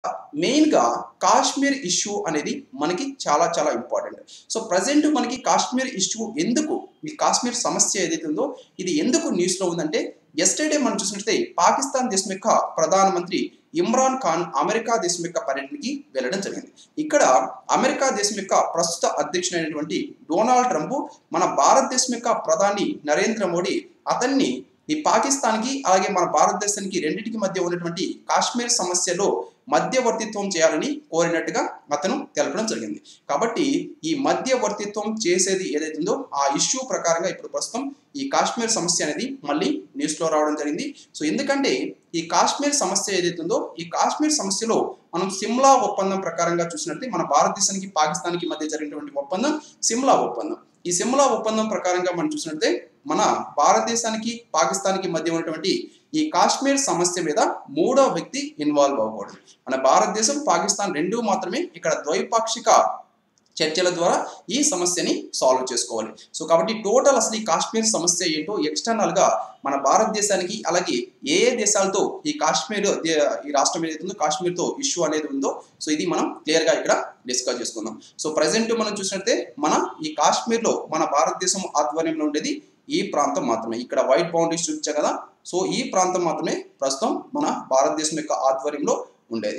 మెయిన్గా కాశ్మీర్ ఇష్యూ అనేది మనకి చాలా చాలా ఇంపార్టెంట్ సో ప్రజెంట్ మనకి కాశ్మీర్ ఇష్యూ ఎందుకు ఈ కాశ్మీర్ సమస్య ఏదైతే ఉందో ఇది ఎందుకు న్యూస్లో ఉందంటే ఎస్టర్డే మనం చూసినట్లయితే పాకిస్తాన్ దేశం యొక్క ప్రధానమంత్రి ఇమ్రాన్ ఖాన్ అమెరికా దేశం యొక్క పర్యటనకి వెళ్ళడం జరిగింది ఇక్కడ అమెరికా దేశం యొక్క ప్రస్తుత అధ్యక్షుడైనటువంటి డొనాల్డ్ ట్రంప్ మన భారతదేశం యొక్క ప్రధాని నరేంద్ర మోడీ అతన్ని ఈ పాకిస్తాన్కి అలాగే మన భారతదేశానికి రెండింటికి మధ్య ఉన్నటువంటి కాశ్మీర్ సమస్యలో మధ్యవర్తిత్వం చేయాలని కోరినట్టుగా అతను తెలపడం జరిగింది కాబట్టి ఈ మధ్యవర్తిత్వం చేసేది ఏదైతుందో ఆ ఇష్యూ ప్రకారంగా ఇప్పుడు ప్రస్తుతం ఈ కాశ్మీర్ సమస్య అనేది మళ్ళీ న్యూస్లో రావడం జరిగింది సో ఎందుకంటే ఈ కాశ్మీర్ సమస్య ఏదైతుందో ఈ కాశ్మీర్ సమస్యలో మనం సిమ్లా ఒప్పందం ప్రకారంగా చూసినట్లయితే మన భారతదేశానికి పాకిస్తాన్కి మధ్య జరిగినటువంటి ఒప్పందం సిమ్లా ఒప్పందం ఈ సిమ్లా ఒప్పందం ప్రకారంగా మనం చూసినట్లయితే మన భారతదేశానికి పాకిస్తాన్కి మధ్య ఉన్నటువంటి ఈ కాశ్మీర్ సమస్య మీద మూడో వ్యక్తి ఇన్వాల్వ్ అవ్వకూడదు మన భారతదేశం పాకిస్తాన్ రెండు మాత్రమే ఇక్కడ ద్వైపాక్షిక చర్చల ద్వారా ఈ సమస్యని సాల్వ్ చేసుకోవాలి సో కాబట్టి టోటల్ అసలు ఈ కాశ్మీర్ సమస్య ఏంటో ఎక్స్టర్నల్గా మన భారతదేశానికి అలాగే ఏ ఏ దేశాలతో ఈ కాశ్మీర్ దే- ఈ రాష్ట్రం ఏదైతే ఉందో కాశ్మీర్తో ఇష్యూ అనేది ఉందో సో ఇది మనం క్లియర్గా ఇక్కడ డిస్కస్ చేసుకుందాం సో ప్రజెంట్ మనం చూసినట్టే మన ఈ కాశ్మీర్లో మన భారతదేశం ఆధ్వర్యంలో ఉండేది ఈ ప్రాంతం మాత్రమే ఇక్కడ వైట్ బౌండరీస్ చూపించా కదా సో ఈ ప్రాంతం మాత్రమే ప్రస్తుతం మన భారతదేశం యొక్క ఆధ్వర్యంలో ఉండేది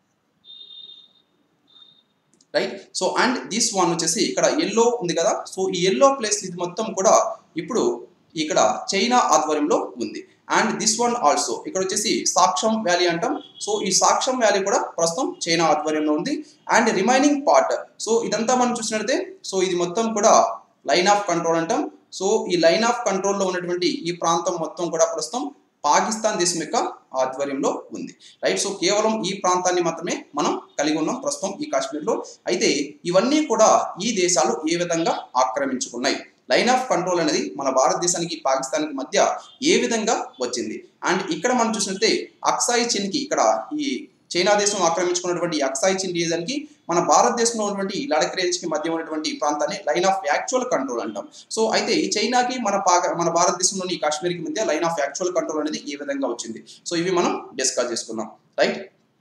right so and this one వచ్చేసి ఇక్కడ ఎల్లో ఉంది కదా సో ఈ ఎల్లో ప్లేస్ ఇది మొత్తం కూడా ఇప్పుడు ఇక్కడ చైనా ఆధ్వర్యంలో ఉంది అండ్ దిస్ వన్ ఆల్సో ఇక్కడ వచ్చేసి సాక్షం వ్యాలీ అంటాం సో ఈ సాక్షం వ్యాలీ కూడా ప్రస్తుతం చైనా ఆధ్వర్యంలో ఉంది అండ్ రిమైనింగ్ పార్ట్ సో ఇదంతా మనం చూసినట్లయితే సో ఇది మొత్తం కూడా లైన్ ఆఫ్ కంట్రోల్ అంటాం సో ఈ లైన్ ఆఫ్ కంట్రోల్లో ఉన్నటువంటి ఈ ప్రాంతం మొత్తం కూడా ప్రస్తుతం పాకిస్తాన్ దేశం యొక్క ఆధ్వర్యంలో ఉంది రైట్ సో కేవలం ఈ ప్రాంతాన్ని మాత్రమే మనం కలిగి ఉన్నాం ప్రస్తుతం ఈ కాశ్మీర్లో అయితే ఇవన్నీ కూడా ఈ దేశాలు ఏ విధంగా ఆక్రమించుకున్నాయి లైన్ ఆఫ్ కంట్రోల్ అనేది మన భారతదేశానికి పాకిస్తాన్కి మధ్య ఏ విధంగా వచ్చింది అండ్ ఇక్కడ మనం చూసినట్లయితే అక్సాయి చిన్కి ఇక్కడ ఈ చైనా దేశం ఆక్రమించుకున్నటువంటి ఈ అక్సాయి చిన్ రీజన్కి మన భారతదేశంలో ఉన్నటువంటి ఈ లడక్ రేంజ్కి మధ్య ఉన్నటువంటి ఈ ప్రాంతాన్ని లైన్ ఆఫ్ యాక్చువల్ కంట్రోల్ అంటాం సో అయితే ఈ చైనాకి మన పాక మన భారతదేశంలోని ఈ కాశ్మీర్కి మధ్య లైన్ ఆఫ్ యాక్చువల్ కంట్రోల్ అనేది ఏ విధంగా వచ్చింది సో ఇవి మనం డిస్కస్ చేసుకుందాం రైట్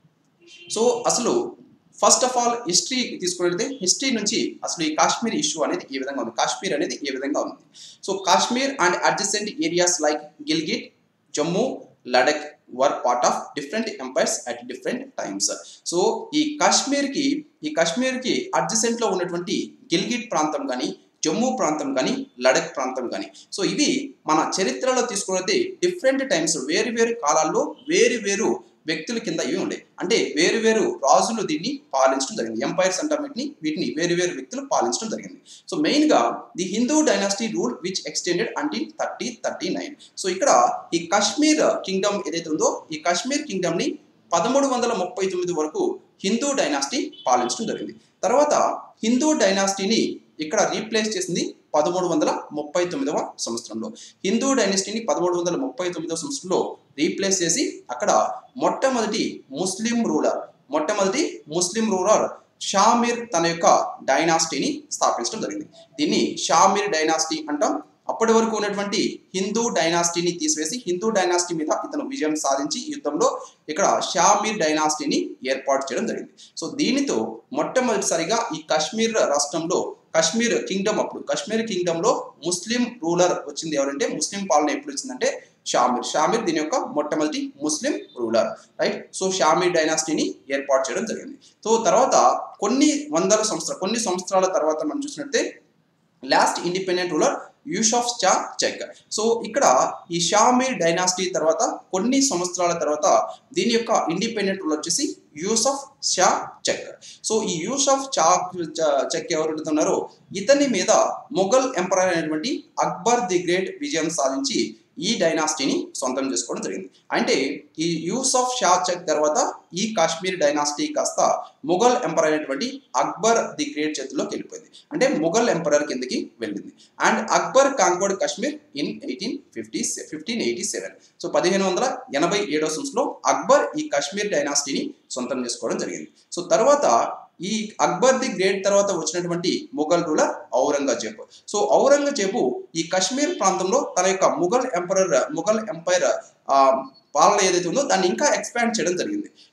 సో అసలు ఫస్ట్ ఆఫ్ ఆల్ హిస్టరీ తీసుకున్నట్లయితే హిస్టరీ నుంచి అసలు ఈ కాశ్మీర్ ఇష్యూ అనేది ఏ విధంగా ఉంది కాశ్మీర్ అనేది ఏ విధంగా ఉంది so Kashmir and adjacent areas like Gilgit Jammu Ladakh were part of different empires at different times so ఈ కాశ్మీర్కి ఈ కాశ్మీర్కి అడ్జసెంట్లో ఉన్నటువంటి గిల్గిట్ ప్రాంతం కానీ జమ్మూ ప్రాంతం కానీ లడక్ ప్రాంతం కానీ సో ఇవి మన చరిత్రలో తీసుకున్నైతే డిఫరెంట్ టైమ్స్ వేరు వేరు కాలాల్లో వేరు వేరు వ్యక్తుల కింద ఇవి ఉండే అంటే వేరు వేరు రాజులు దీన్ని పాలించడం జరిగింది ఎంపైర్స్ అంటాం వీటిని వీటిని వేరు వేరు వ్యక్తులు పాలించడం జరిగింది సో మెయిన్గా the Hindu dynasty rule which extended until thirty thirty nine so ఇక్కడ ఈ కాశ్మీర్ కింగ్డమ్ ఏదైతే ఉందో ఈ కాశ్మీర్ కింగ్డమ్ని పదమూడు వందల ముప్పై తొమ్మిది వరకు హిందూ డైనాసిటీ పాలించడం జరిగింది తర్వాత హిందూ డైనాసిటీని ఇక్కడ రీప్లేస్ చేసింది పదమూడు వందల ముప్పై తొమ్మిదవ సంవత్సరంలో హిందూ డైనాసిటీని పదమూడు వందల ముప్పై తొమ్మిదవ సంవత్సరంలో రీప్లేస్ చేసి అక్కడ మొట్టమొదటి ముస్లిం రూలర్ మొట్టమొదటి ముస్లిం రూలర్ షామీర్ తన యొక్క డైనాసిటీని స్థాపించడం జరిగింది దీన్ని షామీర్ డైనాసిటీ అంటాం అప్పటి వరకు ఉన్నటువంటి హిందూ డైనాసిటీని తీసివేసి హిందూ డైనాసిటీ మీద ఇతను విజయం సాధించి ఈ యుద్ధంలో ఇక్కడ షామీర్ డైనాసిటీని ఏర్పాటు చేయడం జరిగింది సో దీనితో మొట్టమొదటిసారిగా ఈ కాశ్మీర్ రాష్ట్రంలో కాశ్మీర్ కింగ్డమ్ అప్పుడు కాశ్మీర్ కింగ్డమ్ లో ముస్లిం రూలర్ వచ్చింది ఎవరంటే ముస్లిం పాలన ఎప్పుడు వచ్చిందంటే షామీర్ షామీర్ దీని యొక్క మొట్టమొదటి ముస్లిం రూలర్ రైట్ సో షామీర్ డైనాసిటీని ఏర్పాటు చేయడం జరిగింది సో తర్వాత కొన్ని వందల సంవత్సరాలు కొన్ని సంవత్సరాల తర్వాత మనం చూసినట్టే last independent ruler Yusuf Shah Chak so ఇక్కడ ఈ షామీర్ డైనాసిటీ తర్వాత కొన్ని సంవత్సరాల తర్వాత దీని యొక్క ఇండిపెండెంట్ రూలర్ వచ్చేసి యూసఫ్ షా చెక్ సో ఈ యూసఫ్ చా చెక్ ఎవరు ఉన్నారో ఇతని మీద మొఘల్ ఎంపరర్ అయినటువంటి అక్బర్ ది గ్రేట్ విజయం సాధించి ఈ డైనాసిటీని సొంతం చేసుకోవడం జరిగింది అంటే ఈ యూసఫ్ షా చెక్ తర్వాత ఈ కాశ్మీర్ డైనాసిటీ కాస్త మొఘల్ ఎంపరర్ అయినటువంటి అక్బర్ ది గ్రేట్ చేతిలోకి వెళ్ళిపోయింది అంటే మొఘల్ ఎంపరర్ కిందకి వెళ్ళింది and Akbar conquered Kashmir in eighteen fifty fifteen eighty seven so పదిహేను వందల ఎనభై ఏడవ సంవత్సరంలో అక్బర్ ఈ కాశ్మీర్ డైనాసిటీని సొంతం చేసుకోవడం జరిగింది సో తర్వాత ఈ అక్బర్ ది గ్రేట్ తర్వాత వచ్చినటువంటి మొఘల్ రూలర్ ఔరంగజేబ్ సో ఔరంగజేబు ఈ కాశ్మీర్ ప్రాంతంలో తన యొక్క మొఘల్ ఎంపరర్ మొఘల్ ఎంపైర్ పాలన ఏదైతే ఉందో దాన్ని ఇంకా ఎక్స్పాండ్ చేయడం జరిగింది సో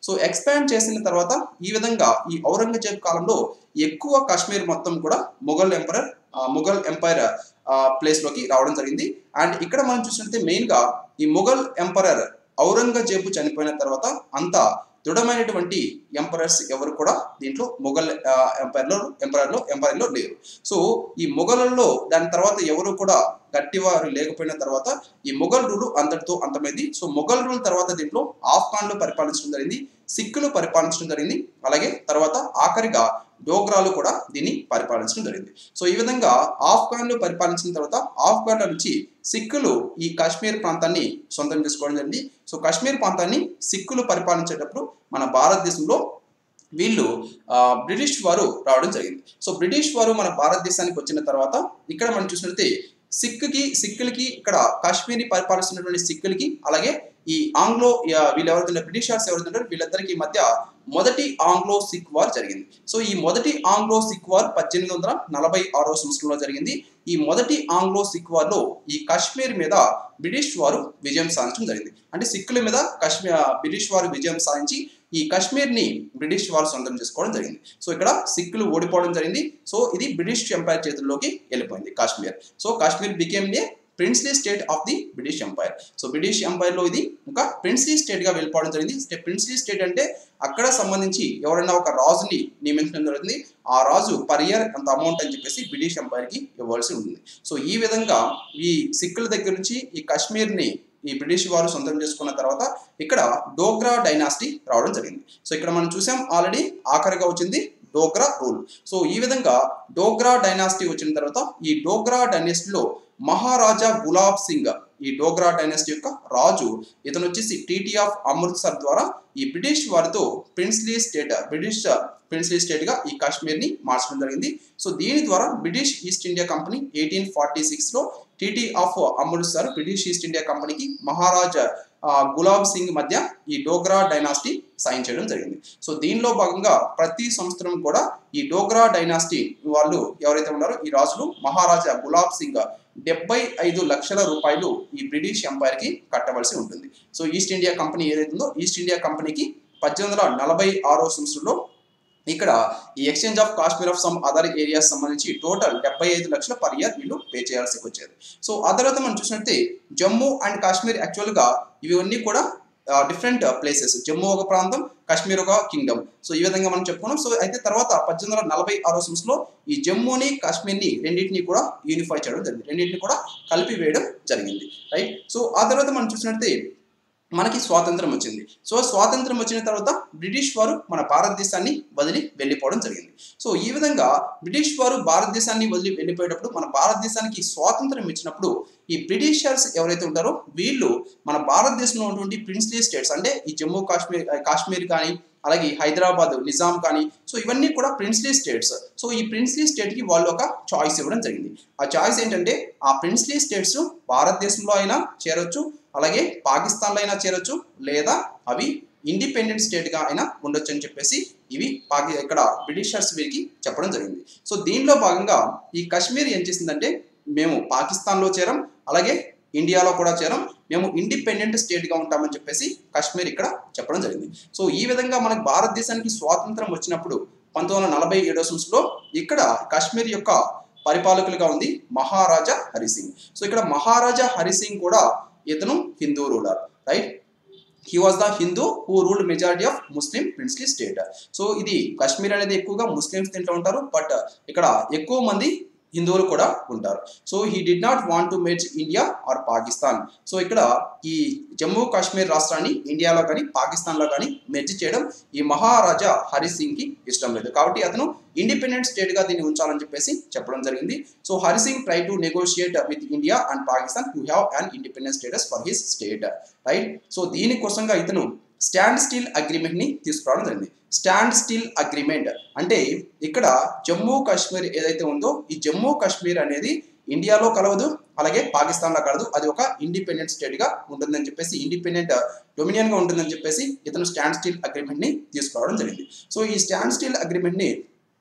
సో ఎక్స్పాండ్ చేసిన తర్వాత ఈ విధంగా ఈ ఔరంగజేబ్ కాలంలో ఎక్కువ కాశ్మీర్ మొత్తం కూడా మొఘల్ ఎంపరర్ మొఘల్ ఎంపైర్ ప్లేస్లోకి రావడం జరిగింది అండ్ ఇక్కడ మనం చూసినట్లయితే మెయిన్గా ఈ మొఘల్ ఎంపరర్ ఔరంగజేబు చనిపోయిన తర్వాత అంత దృఢమైనటువంటి ఎంపరర్స్ ఎవరు కూడా దీంట్లో మొఘల్ ఎంపైర్లో ఎంపైర్లో ఎంపైర్లో లేరు సో ఈ మొఘలలో దాని తర్వాత ఎవరు కూడా గట్టివారు లేకపోయిన తర్వాత ఈ మొఘల్ రూలు అంతటితో అంతమైంది సో మొఘల్ రూల్ తర్వాత దీంట్లో ఆఫ్ఘన్లు పరిపాలించడం జరిగింది సిక్కులు పరిపాలించడం జరిగింది అలాగే తర్వాత ఆఖరిగా డోగ్రాలు కూడా దీన్ని పరిపాలించడం జరిగింది సో ఈ విధంగా ఆఫ్ఘన్లు పరిపాలించిన తర్వాత ఆఫ్ఘన్ల నుంచి సిక్కులు ఈ కాశ్మీర్ ప్రాంతాన్ని సొంతం చేసుకోవడం జరిగింది సో కాశ్మీర్ ప్రాంతాన్ని సిక్కులు పరిపాలించేటప్పుడు మన భారతదేశంలో వీళ్ళు బ్రిటిష్ వారు రావడం జరిగింది సో బ్రిటిష్ వారు మన భారతదేశానికి వచ్చిన తర్వాత ఇక్కడ మనం చూసినట్లయితే సిక్కి సిక్కులకి ఇక్కడ కాశ్మీర్ని పరిపాలిస్తున్నటువంటి సిక్కులకి అలాగే ఈ ఆంగ్లో వీళ్ళు ఎవరైతే బ్రిటిషర్స్ ఎవరైతే వీళ్ళిద్దరికి మధ్య మొదటి ఆంగ్లో సిక్ వార్ జరిగింది సో ఈ మొదటి ఆంగ్లో సిక్ వార్ పద్దెనిమిది వందల నలభై ఆరో సంవత్సరంలో జరిగింది ఈ మొదటి ఆంగ్లో సిక్ వార్లో ఈ కాశ్మీర్ మీద బ్రిటిష్ వారు విజయం సాధించడం జరిగింది అంటే సిక్కుల మీద కాశ్మీర్ బ్రిటిష్ వారు విజయం సాధించి ఈ కాశ్మీర్ని బ్రిటిష్ వారు సొంతం చేసుకోవడం జరిగింది సో ఇక్కడ సిక్కులు ఓడిపోవడం జరిగింది సో ఇది బ్రిటిష్ ఎంపైర్ చేతుల్లోకి వెళ్ళిపోయింది Kashmir so Kashmir became a princely state of the British empire so British ఎంపైర్లో ఇది ఒక ప్రిన్స్లీ స్టేట్గా వెళ్ళిపోవడం జరిగింది ప్రిన్స్లీ స్టేట్ అంటే అక్కడ సంబంధించి ఎవరైనా ఒక రాజుని నియమించడం జరుగుతుంది ఆ రాజు పర్ ఇయర్ అంత అమౌంట్ అని చెప్పేసి బ్రిటిష్ ఎంపైర్కి ఇవ్వాల్సి ఉంటుంది సో ఈ విధంగా ఈ సిక్కుల దగ్గర నుంచి ఈ కాశ్మీర్ని ఈ బ్రిటిష్ వారు సొంతం చేసుకున్న తర్వాత ఇక్కడ డోగ్రా డైనాసిటీ రావడం జరిగింది సో ఇక్కడ మనం చూసాం ఆల్రెడీ ఆఖరిగా వచ్చింది డోగ్రా రూల్ సో ఈ విధంగా డోగ్రా డైనాసిటీ వచ్చిన తర్వాత ఈ డోగ్రా డైనాసిటీలో మహారాజా గులాబ్ సింగ్ ఈ డోగ్రా డైనాసిటీ యొక్క రాజు ఇతను వచ్చేసి టీటీ ఆఫ్ అమృత్సర్ ద్వారా ఈ బ్రిటిష్ వారితో ప్రిన్స్లీ స్టేట్ బ్రిటిష్ ప్రిన్స్లీ స్టేట్గా ఈ కాశ్మీర్ని మార్చడం జరిగింది సో దీని ద్వారా British East India Company eighteen forty సిక్స్లో టీటీ of Amritsar British East India కంపెనీకి మహారాజా గులాబ్ సింగ్ మధ్య ఈ డోగ్రా డైనాసిటీ సైన్ చేయడం జరిగింది సో దీనిలో భాగంగా ప్రతి సంవత్సరం కూడా ఈ డోగ్రా డైనాసిటీ వాళ్ళు ఎవరైతే ఉన్నారో ఈ రాజులు మహారాజా గులాబ్ సింగ్ డెబ్బై ఐదు లక్షల రూపాయలు ఈ బ్రిటిష్ ఎంపైర్కి కట్టవలసి ఉంటుంది సో ఈస్ట్ ఇండియా కంపెనీ ఏదైతే ఉందో ఈస్ట్ ఇండియా కంపెనీకి పద్దెనిమిది వందల నలభై ఆరో సంవత్సరంలో ఇక్కడ ఈ exchange of Kashmir of some other areas సంబంధించి టోటల్ డెబ్బై ఐదు లక్షల పర్ ఇయర్ వీళ్ళు పే చేయాల్సి వచ్చేది సో ఆ తర్వాత మనం చూసినట్టే జమ్మూ అండ్ కాశ్మీర్ యాక్చువల్గా ఇవన్నీ కూడా డిఫరెంట్ ప్లేసెస్ జమ్మూ ఒక ప్రాంతం కాశ్మీర్ ఒక కింగ్డమ్ సో ఈ విధంగా మనం చెప్పుకున్నాం సో అయితే తర్వాత పద్దెనిమిది వందల నలభై ఆరో సంవత్సరంలో ఈ జమ్మూని కాశ్మీర్ని రెండింటిని కూడా యూనిఫై చేయడం జరిగింది రెండింటిని కూడా కలిపి వేయడం జరిగింది రైట్ సో ఆ తర్వాత మనం చూసినట్టే మనకి స్వాతంత్రం వచ్చింది సో స్వాతంత్రం వచ్చిన తర్వాత బ్రిటిష్ వారు మన భారతదేశాన్ని వదిలి వెళ్ళిపోవడం జరిగింది సో ఈ విధంగా బ్రిటిష్ వారు భారతదేశాన్ని వదిలి వెళ్ళిపోయేటప్పుడు మన భారతదేశానికి స్వాతంత్రం ఇచ్చినప్పుడు ఈ బ్రిటిషర్స్ ఎవరైతే ఉంటారో వీళ్ళు మన భారతదేశంలో ఉన్నటువంటి ప్రిన్స్లీ స్టేట్స్ అంటే ఈ జమ్మూ కాశ్మీర్ కాశ్మీర్ కానీ అలాగే హైదరాబాద్ నిజాం కానీ సో ఇవన్నీ కూడా ప్రిన్స్లీ స్టేట్స్ సో ఈ ప్రిన్స్లీ స్టేట్కి వాళ్ళు ఒక చాయిస్ ఇవ్వడం జరిగింది ఆ చాయిస్ ఏంటంటే ఆ ప్రిన్స్లీ స్టేట్స్ భారతదేశంలో అయినా చేరొచ్చు అలాగే పాకిస్తాన్లో అయినా చేరొచ్చు లేదా అవి ఇండిపెండెంట్ స్టేట్గా అయినా ఉండొచ్చు అని చెప్పేసి ఇవి పాకి ఇక్కడ బ్రిటిషర్స్ వీరికి చెప్పడం జరిగింది సో దీనిలో భాగంగా ఈ కాశ్మీర్ ఏం చేసిందంటే మేము పాకిస్తాన్లో చేరం అలాగే ఇండియాలో కూడా చేరం మేము ఇండిపెండెంట్ స్టేట్గా ఉంటామని చెప్పేసి కాశ్మీర్ ఇక్కడ చెప్పడం జరిగింది సో ఈ విధంగా మనకు భారతదేశానికి స్వాతంత్రం వచ్చినప్పుడు పంతొమ్మిది వందల నలభై ఏడో సంవత్సరంలో ఇక్కడ కాశ్మీర్ యొక్క పరిపాలకులుగా ఉంది మహారాజా హరిసింగ్ సో ఇక్కడ మహారాజా హరిసింగ్ కూడా ఇతను Hindu ruler right he was the Hindu who ruled majority of Muslim princely state so ఇది కాశ్మీర్ అనేది ఎక్కువగా ముస్లిమ్స్ దీంట్లో ఉంటారు బట్ ఇక్కడ ఎక్కువ మంది హిందువులు కూడా ఉంటారు so he did not want to merge India or Pakistan so ఇక్కడ ఈ జమ్మూ కాశ్మీర్ రాష్ట్రాన్ని ఇండియాలో కానీ పాకిస్తాన్లో కానీ మెర్జ్ చేయడం ఈ మహారాజా హరి సింగ్కి ఇష్టం లేదు కాబట్టి అతను ఇండిపెండెంట్ స్టేట్గా దీన్ని ఉంచాలని చెప్పేసి చెప్పడం జరిగింది so Hari Singh try to negotiate with India and Pakistan to have an independent status for his state right so దీనికోసంగా ఇతను స్టాండ్ స్టిల్ అగ్రిమెంట్ని తీసుకురావడం జరిగింది స్టాండ్ స్టిల్ అగ్రిమెంట్ అంటే ఇక్కడ జమ్మూ కాశ్మీర్ ఏదైతే ఉందో ఈ జమ్మూ కాశ్మీర్ అనేది ఇండియాలో కలవదు అలాగే పాకిస్తాన్లో కలదు అది ఒక ఇండిపెండెంట్ స్టేట్గా ఉంటుందని చెప్పేసి ఇండిపెండెంట్ డొమినియన్గా ఉంటుందని చెప్పేసి ఇతను స్టాండ్ స్టిల్ అగ్రిమెంట్ని తీసుకురావడం జరిగింది సో ఈ స్టాండ్ స్టిల్ అగ్రిమెంట్ని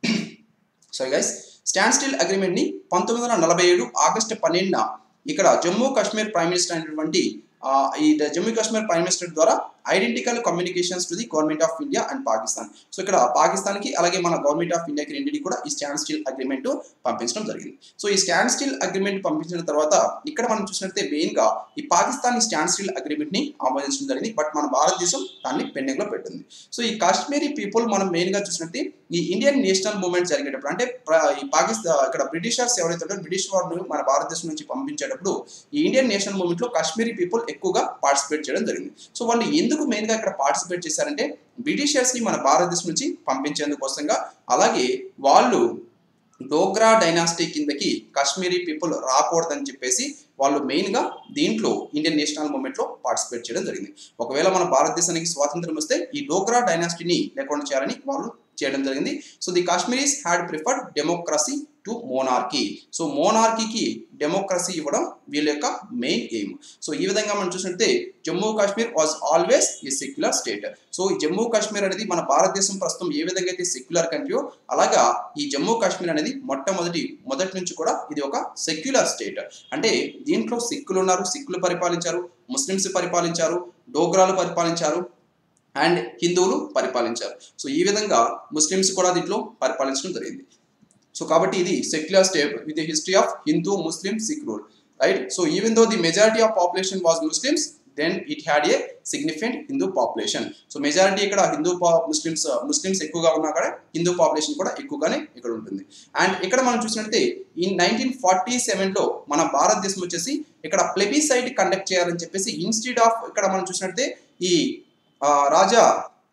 సారీ గైస్ స్టాండ్ స్టిల్ అగ్రిమెంట్ని పంతొమ్మిది వందల నలభై ఏడు ఆగస్టు పన్నెండున ఇక్కడ జమ్మూ కాశ్మీర్ ప్రైమ్ మినిస్టర్ అయినటువంటి ఈ జమ్మూ కాశ్మీర్ ప్రైమ్ మినిస్టర్ ద్వారా identical communications to the government of India and Pakistan so ఇక్కడ పాకిస్తాన్కి అలాగే మన గవర్నమెంట్ ఆఫ్ ఇండియాకి రెండింటికి కూడా ఈ స్టాండ్ స్టిల్ అగ్రిమెంట్ పంపించడం జరిగింది సో ఈ స్టాండ్ స్టిల్ అగ్రిమెంట్ పంపించిన తర్వాత ఇక్కడ మనం చూసినట్లయితే మెయిన్గా ఈ పాకిస్తాన్ ఈ స్టాండ్ స్టిల్ అగ్రిమెంట్ని ఆమోదించడం జరిగింది బట్ మన భారతదేశం దాన్ని పెండింగ్లో పెట్టింది సో ఈ కాశ్మీరీ పీపుల్ మనం మెయిన్గా చూసినట్టే ఈ ఇండియన్ నేషనల్ మూవ్మెంట్ జరిగేటప్పుడు అంటే ప్ర- ఈ పాకిస్తాన్ ఇక్కడ బ్రిటిషర్స్ ఎవరైతే ఉంటారో బ్రిటిష్ వారిని మన భారతదేశం నుంచి పంపించేటప్పుడు ఈ ఇండియన్ నేషనల్ మూవ్మెంట్ లో కాశ్మీరీ పీపుల్ ఎక్కువగా పార్టిసిపేట్ చేయడం జరిగింది సో వాళ్ళు ఎందుకు మెయిన్ గా ఇక్కడ పార్టిసిపేట్ చేశారంటే బ్రిటిషర్స్ ని మన భారతదేశం నుంచి పంపించేందుకోసంగా అలాగే వాళ్ళు డోగ్రా డైనాసిటీ కిందకి కాశ్మీరీ పీపుల్ రాకూడదని చెప్పేసి వాళ్ళు మెయిన్గా దీంట్లో ఇండియన్ నేషనల్ మూవ్మెంట్లో పార్టిసిపేట్ చేయడం జరిగింది ఒకవేళ మన భారతదేశానికి స్వాతంత్రం వస్తే ఈ డోగ్రా డైనాసిటీని లేకుండా చేయాలని వాళ్ళు చేయడం జరిగింది so the Kashmiris had preferred democracy to monarchy so మోనార్కీకి డెమోక్రసీ ఇవ్వడం వీళ్ళ యొక్క మెయిన్ ఎయిమ్ సో ఈ విధంగా మనం చూసినట్టే Jammu Kashmir was always a secular state so ఈ జమ్మూ కాశ్మీర్ అనేది మన భారతదేశం ప్రస్తుతం ఏ విధంగా అయితే సెక్యులర్ కంట్రీయో అలాగా ఈ జమ్మూ కాశ్మీర్ అనేది మొట్టమొదటి మొదటి నుంచి కూడా ఇది ఒక సెక్యులర్ స్టేట్ అంటే దీంట్లో సిక్కులు ఉన్నారు సిక్కులు పరిపాలించారు ముస్లిమ్స్ పరిపాలించారు డోగ్రాలు పరిపాలించారు అండ్ హిందువులు పరిపాలించారు సో ఈ విధంగా ముస్లిమ్స్ కూడా దీంట్లో పరిపాలించడం జరిగింది సో కాబట్టి ఇది secular state with history of Hindu Muslim Sikh rule right so even though the majority of population was Muslims then it had a significant Hindu population so majority ఇక్కడ హిందూ ముస్లిమ్స్ ముస్లిమ్స్ ఎక్కువగా ఉన్నా కూడా Hindu population కూడా ఎక్కువగానే ఇక్కడ ఉంటుంది and ఇక్కడ మనం చూసినట్లయితే ఈ నైన్టీన్ ఫార్టీ సెవెన్లో మన భారతదేశం వచ్చేసి ఇక్కడ ప్లెబిసైడ్ కండక్ట్ చేయాలని చెప్పేసి ఇన్స్టిట్యూట్ ఆఫ్ ఇక్కడ మనం చూసినట్లయితే ఈ ఆ, రాజా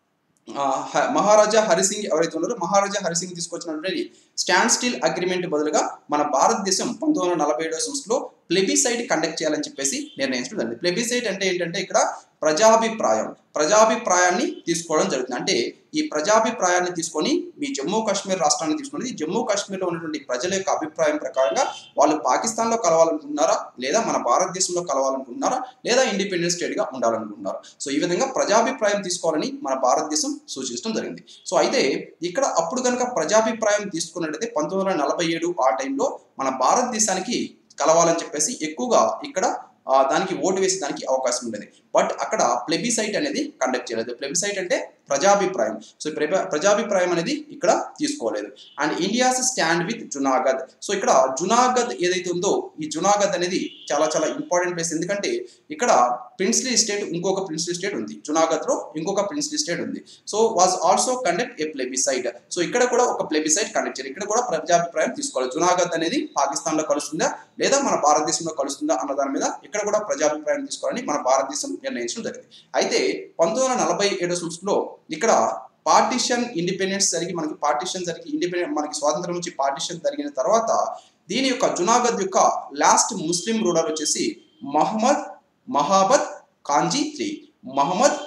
ఆ, హ- మహారాజా హరిసింగ్ ఎవరైతే ఉన్నారో మహారాజా హరిసింగ్ తీసుకొచ్చినటువంటి స్టాండ్ స్టిల్ అగ్రిమెంట్ బదులుగా మన భారతదేశం పంతొమ్మిది వందల నలభై ఏడవ సంవత్సరంలో ప్లెబిసైడ్ కండక్ట్ చేయాలని చెప్పేసి నిర్ణయించడం జరిగింది ప్లెబిసైడ్ అంటే ఏంటంటే ఇక్కడ ప్రజాభిప్రాయం ప్రజాభిప్రాయాన్ని తీసుకోవడం జరుగుతుంది అంటే ఈ ప్రజాభిప్రాయాన్ని తీసుకొని మీ జమ్మూ కాశ్మీర్ రాష్ట్రాన్ని తీసుకొని ఈ జమ్మూ కాశ్మీర్లో ఉన్నటువంటి ప్రజల యొక్క అభిప్రాయం ప్రకారంగా వాళ్ళు పాకిస్తాన్లో కలవాలనుకుంటున్నారా లేదా మన భారతదేశంలో కలవాలనుకుంటున్నారా లేదా ఇండిపెండెంట్ స్టేట్గా ఉండాలనుకుంటున్నారా సో ఈ విధంగా ప్రజాభిప్రాయం తీసుకోవాలని మన భారతదేశం సూచించడం జరిగింది సో అయితే ఇక్కడ అప్పుడు కనుక ప్రజాభిప్రాయం తీసుకున్నట్టయితే పంతొమ్మిది వందల నలభై ఏడు ఆ టైంలో మన భారతదేశానికి కలవాలని చెప్పేసి ఎక్కువగా ఇక్కడ ఆ, దానికి ఓటు వేసే దానికి అవకాశం ఉండేది బట్ అక్కడ ప్లెబిసైట్ అనేది కండక్ట్ చేయలేదు ప్లెబిసైట్ అంటే ప్రజాభిప్రాయం సో ప్రెబ- ప్రజాభిప్రాయం అనేది ఇక్కడ తీసుకోలేదు and India's stand with Junagadh so ఇక్కడ జునాగద్ ఏదైతే ఉందో ఈ జునాగద్ అనేది చాలా చాలా ఇంపార్టెంట్ ప్లేస్ ఎందుకంటే ఇక్కడ ప్రిన్స్లీ స్టేట్ ఇంకొక ప్రిన్స్లీ స్టేట్ ఉంది జునాగద్ లో ఇంకొక ప్రిన్స్లీ స్టేట్ ఉంది so was also conduct a plebiscite so ఇక్కడ కూడా ఒక ప్లెబిసైడ్ కండక్ట్ చేయాలి ఇక్కడ కూడా ప్రజాభిప్రాయం తీసుకోవాలి జునాగద్ అనేది పాకిస్తాన్ లో కలుస్తుందా లేదా మన భారతదేశంలో కలుస్తుందా అన్న దాని మీద ఇక్కడ కూడా ప్రజాభిప్రాయం తీసుకోవాలని మన భారతదేశం నిర్ణయించడం జరిగింది అయితే పంతొమ్మిది వందల నలభై ఏడో సంవత్సరంలో ఇక్కడ పార్టిషన్ ఇండిపెండెన్స్ జరిగి మనకి పార్టిషన్ జరిగి ఇండిపెండెంట్ మనకి స్వాతంత్రం నుంచి పార్టిషన్ జరిగిన తర్వాత దీని యొక్క జునాగద్ యొక్క లాస్ట్ ముస్లిం రూలర్ వచ్చేసి Mohammad Mahabat Khanji three Mohammad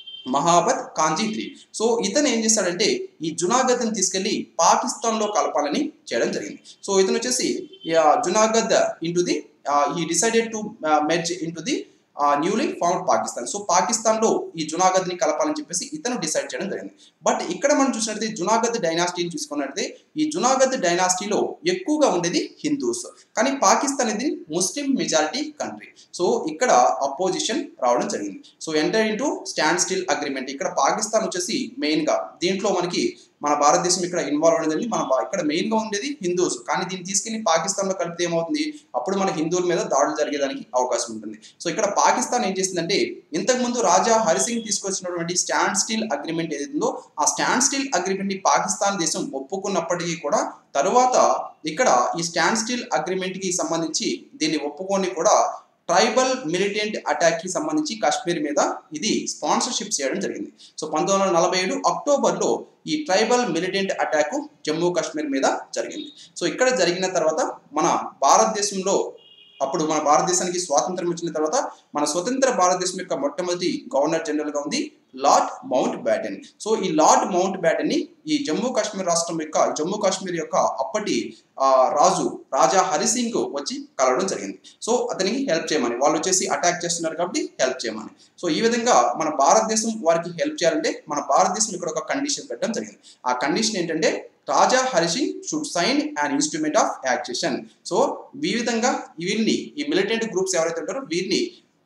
Mahabat Khanji three so ఇతను ఏం చేశాడంటే ఈ జునాగద్ని తీసుకెళ్లి పాకిస్తాన్లో కలపాలని చేయడం జరిగింది సో ఇతను వచ్చేసి జునాగద్ ఇంటూ ది ఈ decided to merge into the newly found Pakistan so పాకిస్తాన్లో ఈ జునాగద్ని కలపాలని చెప్పేసి ఇతను డిసైడ్ చేయడం జరిగింది బట్ ఇక్కడ మనం చూసినట్లయితే జునాగద్ డైనాసిటీని చూసుకున్నట్లయితే ఈ జునాగద్ డైనాసిటీలో ఎక్కువగా ఉండేది హిందూస్ కానీ పాకిస్తాన్ ఇది ముస్లిం మెజారిటీ కంట్రీ సో ఇక్కడ అపోజిషన్ రావడం జరిగింది so enter into standstill agreement ఇక్కడ పాకిస్తాన్ వచ్చేసి మెయిన్ గా దీంట్లో మనకి మన భారతదేశం ఇక్కడ ఇన్వాల్వ్ అవ్వడం మన భా- ఇక్కడ మెయిన్ గా ఉండేది హిందూస్ కానీ దీన్ని తీసుకెళ్లి పాకిస్తాన్ లో కలిపితే ఏమవుతుంది అప్పుడు మన హిందువుల మీద దాడులు జరిగేదానికి అవకాశం ఉంటుంది సో ఇక్కడ పాకిస్తాన్ ఏం చేసిందంటే ఇంతకు ముందు రాజా హరిసింగ్ తీసుకొచ్చినటువంటి స్టాండ్ స్టిల్ అగ్రిమెంట్ ఏదైతుందో ఆ స్టాండ్ స్టిల్ అగ్రిమెంట్ ని పాకిస్తాన్ దేశం ఒప్పుకున్నప్పటికీ కూడా తరువాత ఇక్కడ ఈ స్టాండ్ స్టిల్ అగ్రిమెంట్ కి సంబంధించి దీన్ని ఒప్పుకొని కూడా ట్రైబల్ మిలిటెంట్ అటాక్ కి సంబంధించి కాశ్మీర్ మీద ఇది స్పాన్సర్షిప్ చేయడం జరిగింది సో పంతొమ్మిది వందల నలభై ఏడు అక్టోబర్లో ఈ tribal militant attack Jammu Kashmir మీద జరిగింది సో ఇక్కడ జరిగిన తర్వాత మన భారతదేశంలో అప్పుడు మన భారతదేశానికి స్వాతంత్రం వచ్చిన తర్వాత మన స్వతంత్ర భారతదేశం యొక్క మొట్టమొదటి గవర్నర్ జనరల్ గా ఉంది లార్డ్ మౌంట్ బ్యాటన్ సో ఈ లార్డ్ మౌంట్ బ్యాటన్ ని ఈ జమ్మూ కాశ్మీర్ రాష్ట్రం యొక్క జమ్మూ కాశ్మీర్ యొక్క అప్పటి ఆ, రాజు రాజా హరిసింగ్ వచ్చి కలవడం జరిగింది సో అతనికి హెల్ప్ చేయమని వాళ్ళు వచ్చేసి అటాక్ చేస్తున్నారు కాబట్టి హెల్ప్ చేయమని సో ఈ విధంగా మన భారతదేశం వారికి హెల్ప్ చేయాలంటే మన భారతదేశం ఇక్కడ ఒక కండిషన్ పెట్టడం జరిగింది ఆ కండిషన్ ఏంటంటే Raja Hari Singh should sign an instrument of accession so ఈ విధంగా వీరిని ఈ మిలిటెంట్ గ్రూప్స్ ఎవరైతే ఉంటారో వీరిని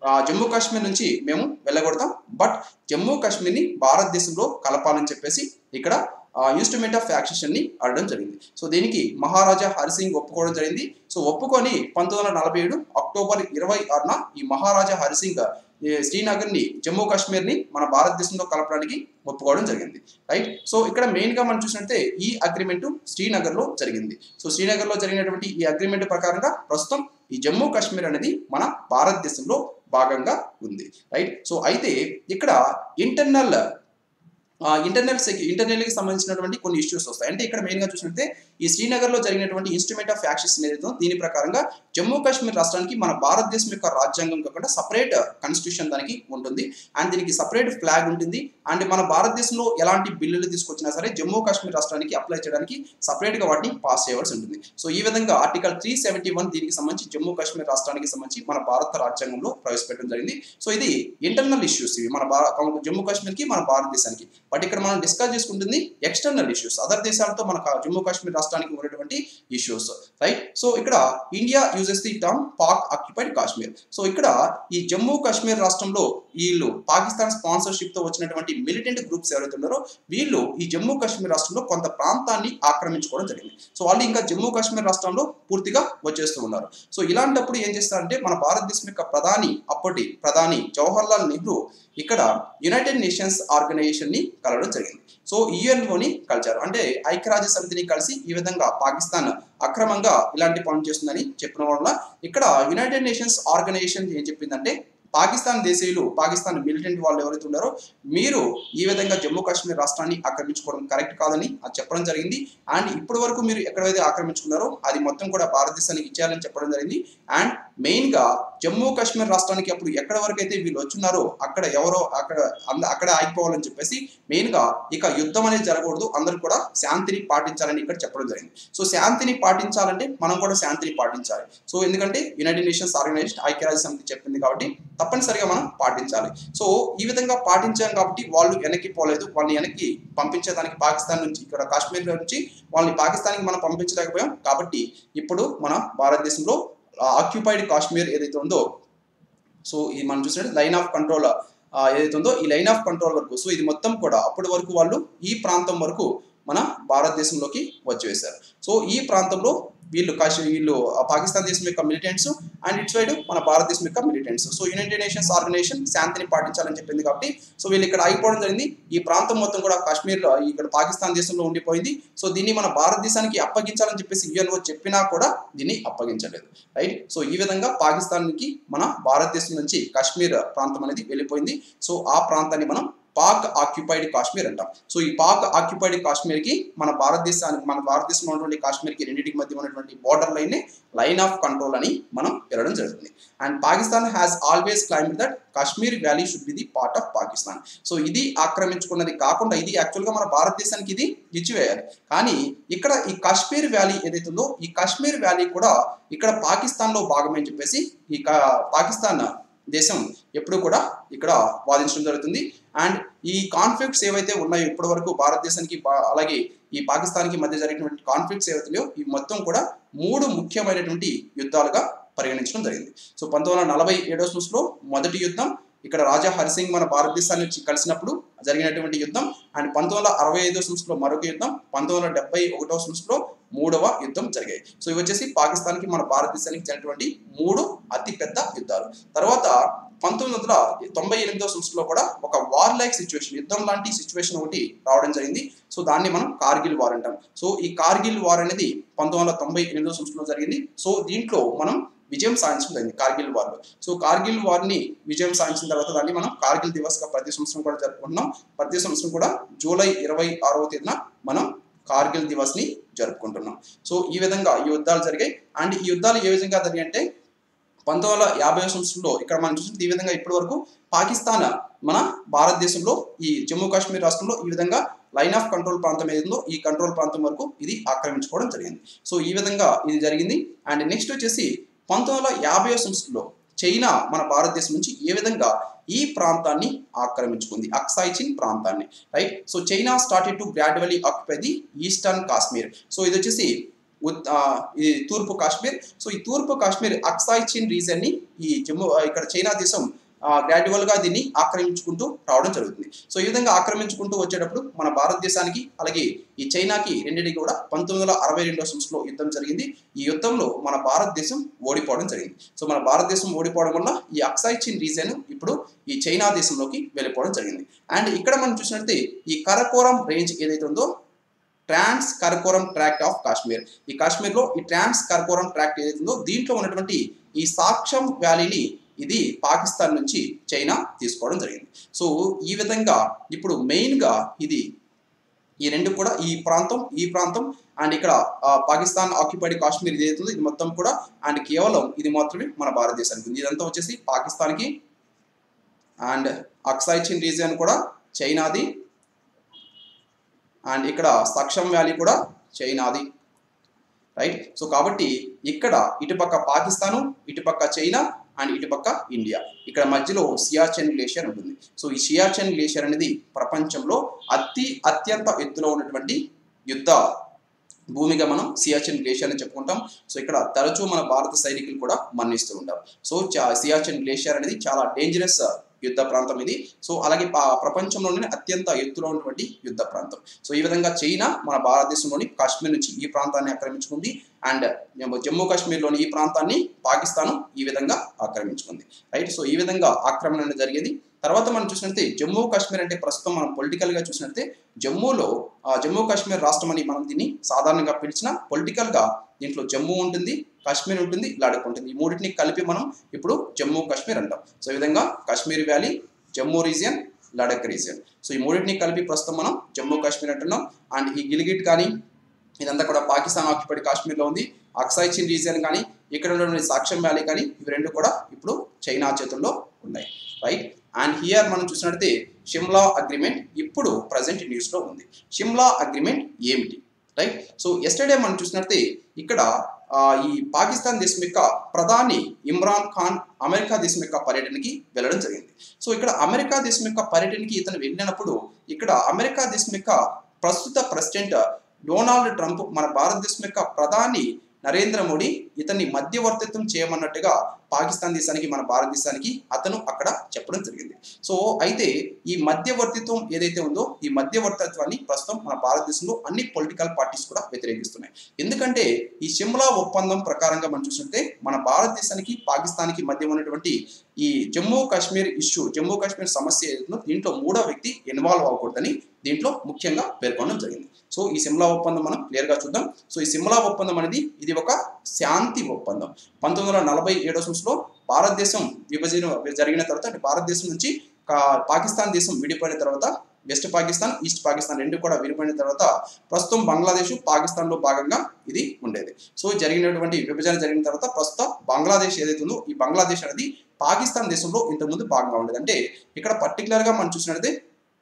ఆ, జమ్మూ కాశ్మీర్ నుంచి మేము వెళ్ళగొడతాం బట్ జమ్మూ కాశ్మీర్ని భారతదేశంలో కలపాలని చెప్పేసి ఇక్కడ ఇన్స్ట్రుమెంట్ ఆఫ్ యాక్సిషన్ ని అడగడం జరిగింది సో దీనికి మహారాజా హరిసింగ్ ఒప్పుకోవడం జరిగింది సో ఒప్పుకొని పంతొమ్మిది వందల నలభై ఏడు అక్టోబర్ ఇరవై ఆరున ఈ మహారాజా హరిసింగ్ ఈ శ్రీనగర్ని జమ్మూ కాశ్మీర్ని మన భారతదేశంలో కలపడానికి ఒప్పుకోవడం జరిగింది రైట్ సో ఇక్కడ మెయిన్ గా మనం చూసినట్టే ఈ అగ్రిమెంట్ శ్రీనగర్ లో జరిగింది సో శ్రీనగర్ లో జరిగినటువంటి ఈ అగ్రిమెంట్ ప్రకారంగా ప్రస్తుతం ఈ జమ్మూ కాశ్మీర్ అనేది మన భారతదేశంలో భాగంగా ఉంది రైట్ సో అయితే ఇక్కడ ఇంటర్నల్ ఇంటర్నల్ సెక్యూ ఇంటర్నల్కి సంబంధించినటువంటి కొన్ని ఇష్యూస్ వస్తాయి అంటే ఇక్కడ మెయిన్గా చూసినట్టే ఈ శ్రీనగర్లో జరిగినటువంటి ఇన్స్ట్రుమెంట్ ఆఫ్ యాక్సిస్ ఏదైతే ఉందో దీని ప్రకారంగా జమ్మూ కాశ్మీర్ రాష్ట్రానికి మన భారతదేశం యొక్క రాజ్యాంగం కాకుండా సపరేట్ కాన్స్టిట్యూషన్ దానికి ఉంటుంది అండ్ దీనికి సపరేట్ ఫ్లాగ్ ఉంటుంది అండ్ మన భారతదేశంలో ఎలాంటి బిల్లులు తీసుకొచ్చినా సరే జమ్మూ కాశ్మీర్ రాష్ట్రానికి అప్లై చేయడానికి సపరేట్గా వాటిని పాస్ చేయవలసి ఉంటుంది సో ఈ విధంగా ఆర్టికల్ త్రీ సెవెంటీ వన్ దీనికి సంబంధించి జమ్మూ కాశ్మీర్ రాష్ట్రానికి సంబంధించి మన భారత రాజ్యాంగంలో ప్రవేశపెట్టడం జరిగింది సో ఇది ఇంటర్నల్ ఇష్యూస్ ఇవి మన భారత జమ్మూ కాశ్మీర్కి మన భారతదేశానికి బట్ ఇక్కడ మనం డిస్కస్ చేసుకుంటుంది ఎక్స్టర్నల్ ఇష్యూస్ అదర్ దేశాలతో మన కా- జమ్మూ కాశ్మీర్ రాష్ట్రానికి ఉన్నటువంటి ఇష్యూస్ రైట్ సో ఇక్కడ India uses the term Pak occupied Kashmir so ఇక్కడ ఈ జమ్మూ కాశ్మీర్ రాష్ట్రంలో వీళ్ళు పాకిస్తాన్ స్పాన్సర్షిప్ తో వచ్చినటువంటి మిలిటెంట్ గ్రూప్స్ ఎవరైతే ఉన్నారో వీళ్ళు ఈ జమ్మూ కాశ్మీర్ రాష్ట్రంలో కొంత ప్రాంతాన్ని ఆక్రమించుకోవడం జరిగింది సో వాళ్ళు ఇంకా జమ్మూ కాశ్మీర్ రాష్ట్రంలో పూర్తిగా వచ్చేస్తూ ఉన్నారు సో ఇలాంటప్పుడు ఏం చేస్తారంటే మన భారతదేశం యొక్క ప్రధాని అప్పటి ప్రధాని జవహర్లాల్ నెహ్రూ ఇక్కడ యునైటెడ్ నేషన్స్ ఆర్గనైజేషన్ ని కలవడం జరిగింది సో యుఎన్ఓని కలిచారు అంటే ఐక్యరాజ్య సమితిని కలిసి ఈ విధంగా పాకిస్తాన్ అక్రమంగా ఇలాంటి పనులు చేస్తుందని చెప్పిన వల్ల ఇక్కడ యునైటెడ్ నేషన్స్ ఆర్గనైజేషన్ ఏం చెప్పిందంటే పాకిస్తాన్ దేశీయులు పాకిస్తాన్ మిలిటెంట్ వాళ్ళు ఎవరైతే ఉన్నారో మీరు ఈ విధంగా జమ్మూ కాశ్మీర్ రాష్ట్రాన్ని ఆక్రమించుకోవడం కరెక్ట్ కాదని అది చెప్పడం జరిగింది అండ్ ఇప్పటి వరకు మీరు ఎక్కడైతే ఆక్రమించుకున్నారో అది మొత్తం కూడా భారతదేశానికి ఇచ్చేయాలని చెప్పడం జరిగింది అండ్ మెయిన్ గా జమ్మూ కాశ్మీర్ రాష్ట్రానికి అప్పుడు ఎక్కడ వరకు అయితే వీళ్ళు వచ్చున్నారో అక్కడ ఎవరో అక్కడ అంద అక్కడ ఆగిపోవాలని చెప్పేసి మెయిన్ గా ఇక యుద్ధం అనేది జరగకూడదు అందరూ కూడా శాంతిని పాటించాలని ఇక్కడ చెప్పడం జరిగింది సో శాంతిని పాటించాలంటే మనం కూడా శాంతిని పాటించాలి సో ఎందుకంటే యునైటెడ్ నేషన్స్ ఆర్గనైజేషన్ ఐక్యరాజ్య సమితి చెప్పింది కాబట్టి తప్పనిసరిగా మనం పాటించాలి సో ఈ విధంగా పాటించాం కాబట్టి వాళ్ళు వెనక్కి పోలేదు వాళ్ళని వెనక్కి పంపించేదానికి పాకిస్తాన్ నుంచి ఇక్కడ కాశ్మీర్ నుంచి వాళ్ళని పాకిస్తాన్కి మనం పంపించలేకపోయాం కాబట్టి ఇప్పుడు మన భారతదేశంలో ఆక్యుపైడ్ కాశ్మీర్ ఏదైతే ఉందో సో ఇది మనం చూసినట్టు లైన్ ఆఫ్ కంట్రోల్ ఏదైతే ఉందో ఈ లైన్ ఆఫ్ కంట్రోల్ వరకు సో ఇది మొత్తం కూడా అప్పటి వరకు వాళ్ళు ఈ ప్రాంతం వరకు మన భారతదేశంలోకి వచ్చేసారు సో ఈ ప్రాంతంలో వీళ్ళు కాశ్మీర్ వీళ్ళు ఆ పాకిస్తాన్ దేశం యొక్క మిలిటెంట్స్ అండ్ ఇటు సైడ్ మన భారతదేశం యొక్క militants so United Nations Organization శాంతిని పాటించాలని చెప్పింది కాబట్టి సో వీళ్ళు ఇక్కడ ఆగిపోవడం జరిగింది ఈ ప్రాంతం మొత్తం కూడా కాశ్మీర్ ఇక్కడ పాకిస్తాన్ దేశంలో ఉండిపోయింది సో దీన్ని మన భారతదేశానికి అప్పగించాలని చెప్పేసి యుఎన్ఓ చెప్పినా కూడా దీన్ని అప్పగించలేదు రైట్ సో ఈ విధంగా పాకిస్తాన్కి మన భారతదేశం నుంచి కాశ్మీర్ ప్రాంతం అనేది వెళ్ళిపోయింది సో ఆ ప్రాంతాన్ని మనం పాక్ ఆక్యుపైడ్ కాశ్మీర్ అంటాం సో ఈ పాక్ ఆక్యుపైడ్ కాశ్మీర్కి మన భారతదేశానికి మన భారతదేశంలో ఉన్నటువంటి కాశ్మీర్కి రెండింటికి మధ్య ఉన్నటువంటి border line line of control అని మనం పిలవడం జరుగుతుంది and Pakistan has always claimed that Kashmir valley should be the part of Pakistan so ఇది ఆక్రమించుకున్నది కాకుండా ఇది యాక్చువల్గా మన భారతదేశానికి ఇది ఇచ్చివేయాలి కానీ ఇక్కడ ఈ కాశ్మీర్ వ్యాలీ ఏదైతే ఉందో ఈ కాశ్మీర్ వ్యాలీ కూడా ఇక్కడ పాకిస్తాన్లో భాగమని చెప్పేసి ఈ కా- పాకిస్తాన్ దేశం ఎప్పుడు కూడా ఇక్కడ వాదించడం జరుగుతుంది అండ్ ఈ కాన్ఫ్లిక్ట్స్ ఏవైతే ఉన్నాయో ఇప్పటి వరకు భారతదేశానికి పా- అలాగే ఈ పాకిస్తాన్కి మధ్య జరిగినటువంటి కాన్ఫ్లిక్ట్స్ ఏవైతే ఉన్నాయో ఇవి మొత్తం కూడా మూడు ముఖ్యమైనటువంటి యుద్ధాలుగా పరిగణించడం జరిగింది సో పంతొమ్మిది వందల నలభై ఏడో సంవత్సరంలో మొదటి యుద్ధం ఇక్కడ రాజా హరిసింగ్ మన భారతదేశాన్ని వచ్చి కలిసినప్పుడు జరిగినటువంటి యుద్ధం అండ్ పంతొమ్మిది వందల అరవై ఐదో సంవత్సరంలో మరొక యుద్ధం పంతొమ్మిది వందల డెబ్బై ఒకటో సంవత్సరంలో మూడవ యుద్ధం జరిగాయి సో ఇవి వచ్చేసి పాకిస్తాన్కి మన భారతదేశానికి జరిగినటువంటి మూడు అతి పెద్ద యుద్ధాలు తర్వాత పంతొమ్మిది వందల తొంభై ఎనిమిదో సంవత్సరంలో కూడా ఒక వార్ లైక్ సిచ్యువేషన్ యుద్ధం లాంటి సిచ్యువేషన్ ఒకటి రావడం జరిగింది సో దాన్ని మనం కార్గిల్ వార్ అంటాం సో ఈ కార్గిల్ వార్ అనేది పంతొమ్మిది వందల తొంభై ఎనిమిదో సంవత్సరంలో జరిగింది సో దీంట్లో మనం విజయం సాధించడం జరిగింది కార్గిల్ వార్లో సో కార్గిల్ వార్ని విజయం సాధించిన తర్వాత దాన్ని మనం కార్గిల్ దివస్గా ప్రతి సంవత్సరం కూడా జరుపుకుంటున్నాం ప్రతి సంవత్సరం కూడా జూలై ఇరవై ఆరవ తేదీన మనం కార్గిల్ దివస్ని జరుపుకుంటున్నాం సో ఈ విధంగా ఈ యుద్ధాలు జరిగాయి అండ్ ఈ యుద్ధాలు ఏ విధంగా జరిగాయి అంటే పంతొమ్మిది వందల యాభై సంవత్సరంలో ఇక్కడ మనం చూసిన ఈ విధంగా ఇప్పటి వరకు పాకిస్తాన్ మన భారతదేశంలో ఈ జమ్మూ కాశ్మీర్ రాష్ట్రంలో ఈ విధంగా లైన్ ఆఫ్ కంట్రోల్ ప్రాంతం ఏదో ఈ కంట్రోల్ ప్రాంతం వరకు ఇది ఆక్రమించుకోవడం జరిగింది సో ఈ విధంగా ఇది జరిగింది అండ్ నెక్స్ట్ వచ్చేసి పంతొమ్మిది వందల యాభై సంవత్సరంలో చైనా మన భారతదేశం నుంచి ఏ విధంగా ఈ ప్రాంతాన్ని ఆక్రమించుకుంది అక్సైచిన్ ప్రాంతాన్ని right so China started to gradually occupy the eastern Kashmir so ఇది వచ్చేసి ఉత్- ఆ, ఈ తూర్పు కాశ్మీర్ సో ఈ తూర్పు కాశ్మీర్ అక్సాయ్ చిన్ రీజన్ ని ఈ జమ్మూ ఆ, ఇక్కడ చైనా దేశం గ్రాడ్యువల్ గా దీన్ని ఆక్రమించుకుంటూ రావడం జరుగుతుంది సో ఈ విధంగా ఆక్రమించుకుంటూ వచ్చేటప్పుడు మన భారతదేశానికి అలాగే ఈ చైనాకి రెండింటికి కూడా పంతొమ్మిది వందల అరవై రెండో సంవత్సరంలో యుద్ధం జరిగింది ఈ యుద్ధంలో మన భారతదేశం ఓడిపోవడం జరిగింది సో మన భారతదేశం ఓడిపోవడం వల్ల ఈ అక్సాయ్ చిన్ రీజన్ ఇప్పుడు ఈ చైనా దేశంలోకి వెళ్ళిపోవడం జరిగింది అండ్ ఇక్కడ మనం చూసినట్లయితే ఈ కరకోరం రేంజ్ ఏదైతే ఉందో trans Karakoram tract of Kashmir ఈ కాశ్మీర్లో ఈ ట్రాన్స్ కరకోరం ట్రాక్ట్ ఏదైతే ఉందో దీంట్లో ఉన్నటువంటి ఈ సాక్షం వ్యాలీని ఇది పాకిస్తాన్ నుంచి చైనా తీసుకోవడం జరిగింది సో ఈ విధంగా ఇప్పుడు మెయిన్గా ఇది ఈ రెండు కూడా ఈ ప్రాంతం ఈ ప్రాంతం అండ్ ఇక్కడ ఆ, పాకిస్తాన్ ఆక్యుపైడ్ కాశ్మీర్ ఇది ఏదైతుందో ఇది మొత్తం కూడా అండ్ కేవలం ఇది మాత్రమే మన భారతదేశానికి ఉంది ఇదంతా వచ్చేసి పాకిస్తాన్కి అండ్ అక్సాయ్ చిన్ రీజియన్ కూడా చైనాది అండ్ ఇక్కడ సక్షం వ్యాలీ కూడా చైనాది రైట్ సో కాబట్టి ఇక్కడ ఇటుపక్క పాకిస్తాను ఇటుపక్క చైనా అండ్ ఇటుపక్క ఇండియా ఇక్కడ మధ్యలో సియాచెన్ గ్లేషియర్ ఉంటుంది సో ఈ సియాచెన్ గ్లేషియర్ అనేది ప్రపంచంలో అతి అత్యంత ఎత్తులో ఉన్నటువంటి యుద్ధ భూమిగా మనం సియాచెన్ గ్లేషియర్ అని చెప్పుకుంటాం సో ఇక్కడ తరచూ మన భారత సైనికులు కూడా మరణిస్తూ ఉంటారు సో చా- సియాచెన్ గ్లేషియర్ అనేది చాలా డేంజరస్ యుద్ధ ప్రాంతం ఇది సో అలాగే పా- ప్రపంచంలోనే అత్యంత ఎత్తులో ఉన్నటువంటి యుద్ధ ప్రాంతం సో ఈ విధంగా చైనా మన భారతదేశంలోని కాశ్మీర్ నుంచి ఈ ప్రాంతాన్ని ఆక్రమించుకుంది అండ్ జమ్మూ కాశ్మీర్లోని ఈ ప్రాంతాన్ని పాకిస్తాన్ ఈ విధంగా ఆక్రమించుకుంది రైట్ సో ఈ విధంగా ఆక్రమణ అనేది జరిగేది తర్వాత మనం చూసినట్లయితే జమ్మూ కాశ్మీర్ అంటే ప్రస్తుతం మనం పొలిటికల్ గా చూసినట్లయితే జమ్మూలో ఆ, జమ్మూ కాశ్మీర్ రాష్ట్రం అని మనం దీన్ని సాధారణంగా పిలిచిన పొలిటికల్ గా దీంట్లో జమ్మూ ఉంటుంది కాశ్మీర్ ఉంటుంది లడాక్ ఉంటుంది ఈ మూడింటిని కలిపి మనం ఇప్పుడు జమ్మూ కాశ్మీర్ అంటాం సో ఈ విధంగా Kashmir valley Jammu region Ladakh region so ఈ మూడింటిని కలిపి ప్రస్తుతం మనం జమ్మూ కాశ్మీర్ అంటున్నాం అండ్ ఈ గిలిగిట్ కానీ ఇదంతా కూడా పాకిస్తాన్ ఆక్యుపైడ్ కాశ్మీర్లో ఉంది అక్సాయ్ చిన్ రీజియన్ కానీ ఇక్కడ ఉన్నటువంటి సాక్ష్యం వ్యాలీ కానీ ఇవి రెండు కూడా ఇప్పుడు చైనా చేతుల్లో ఉన్నాయి రైట్ అండ్ హియర్ మనం చూసినట్లయితే షిమ్లా అగ్రిమెంట్ ఇప్పుడు ప్రజెంట్ న్యూస్లో ఉంది షిమ్లా అగ్రిమెంట్ ఏమిటి రైట్ సో ఎస్టర్డే మనం చూసినట్లయితే ఇక్కడ ఆ, ఈ పాకిస్తాన్ దేశం యొక్క ప్రధాని ఇమ్రాన్ ఖాన్ అమెరికా దేశం యొక్క పర్యటనకి వెళ్ళడం జరిగింది సో ఇక్కడ అమెరికా దేశం యొక్క పర్యటనకి ఇతను వెళ్ళినప్పుడు ఇక్కడ అమెరికా దేశం యొక్క ప్రస్తుత ప్రెసిడెంట్ డొనాల్డ్ ట్రంప్ మన భారతదేశం యొక్క ప్రధాని నరేంద్ర మోడీ ఇతన్ని మధ్యవర్తిత్వం చేయమన్నట్టుగా పాకిస్తాన్ దేశానికి మన భారతదేశానికి అతను అక్కడ చెప్పడం జరిగింది సో అయితే ఈ మధ్యవర్తిత్వం ఏదైతే ఉందో ఈ మధ్యవర్తిత్వాన్ని ప్రస్తుతం మన భారతదేశంలో అన్ని పొలిటికల్ పార్టీస్ కూడా వ్యతిరేకిస్తున్నాయి ఎందుకంటే ఈ షిమ్లా ఒప్పందం ప్రకారంగా మనం చూస్తుంటే మన భారతదేశానికి పాకిస్తాన్కి మధ్య ఉన్నటువంటి ఈ జమ్మూ కాశ్మీర్ ఇష్యూ జమ్మూ కాశ్మీర్ సమస్య ఏదైతుందో దీంట్లో మూడో వ్యక్తి ఇన్వాల్వ్ అవ్వకూడదని దీంట్లో ముఖ్యంగా పేర్కొనడం జరిగింది సో ఈ సిమ్లా ఒప్పందం మనం క్లియర్గా చూద్దాం సో ఈ సిమ్లా ఒప్పందం అనేది ఇది ఒక శాంతి ఒప్పందం పంతొమ్మిది వందల నలభై ఏడో సంవత్సరంలో భారతదేశం విభజన జరిగిన తర్వాత అంటే భారతదేశం నుంచి కా- పాకిస్తాన్ దేశం విడిపోయిన తర్వాత వెస్ట్ పాకిస్తాన్ ఈస్ట్ పాకిస్తాన్ రెండు కూడా విడిపోయిన తర్వాత ప్రస్తుతం బంగ్లాదేశ్ పాకిస్తాన్లో భాగంగా ఇది ఉండేది సో జరిగినటువంటి విభజన జరిగిన తర్వాత ప్రస్తుతం బంగ్లాదేశ్ ఏదైతే ఉందో ఈ బంగ్లాదేశ్ అనేది పాకిస్తాన్ దేశంలో ఇంతకుముందు భాగంగా ఉండేది అంటే ఇక్కడ పర్టికులర్గా మనం చూసినట్లయితే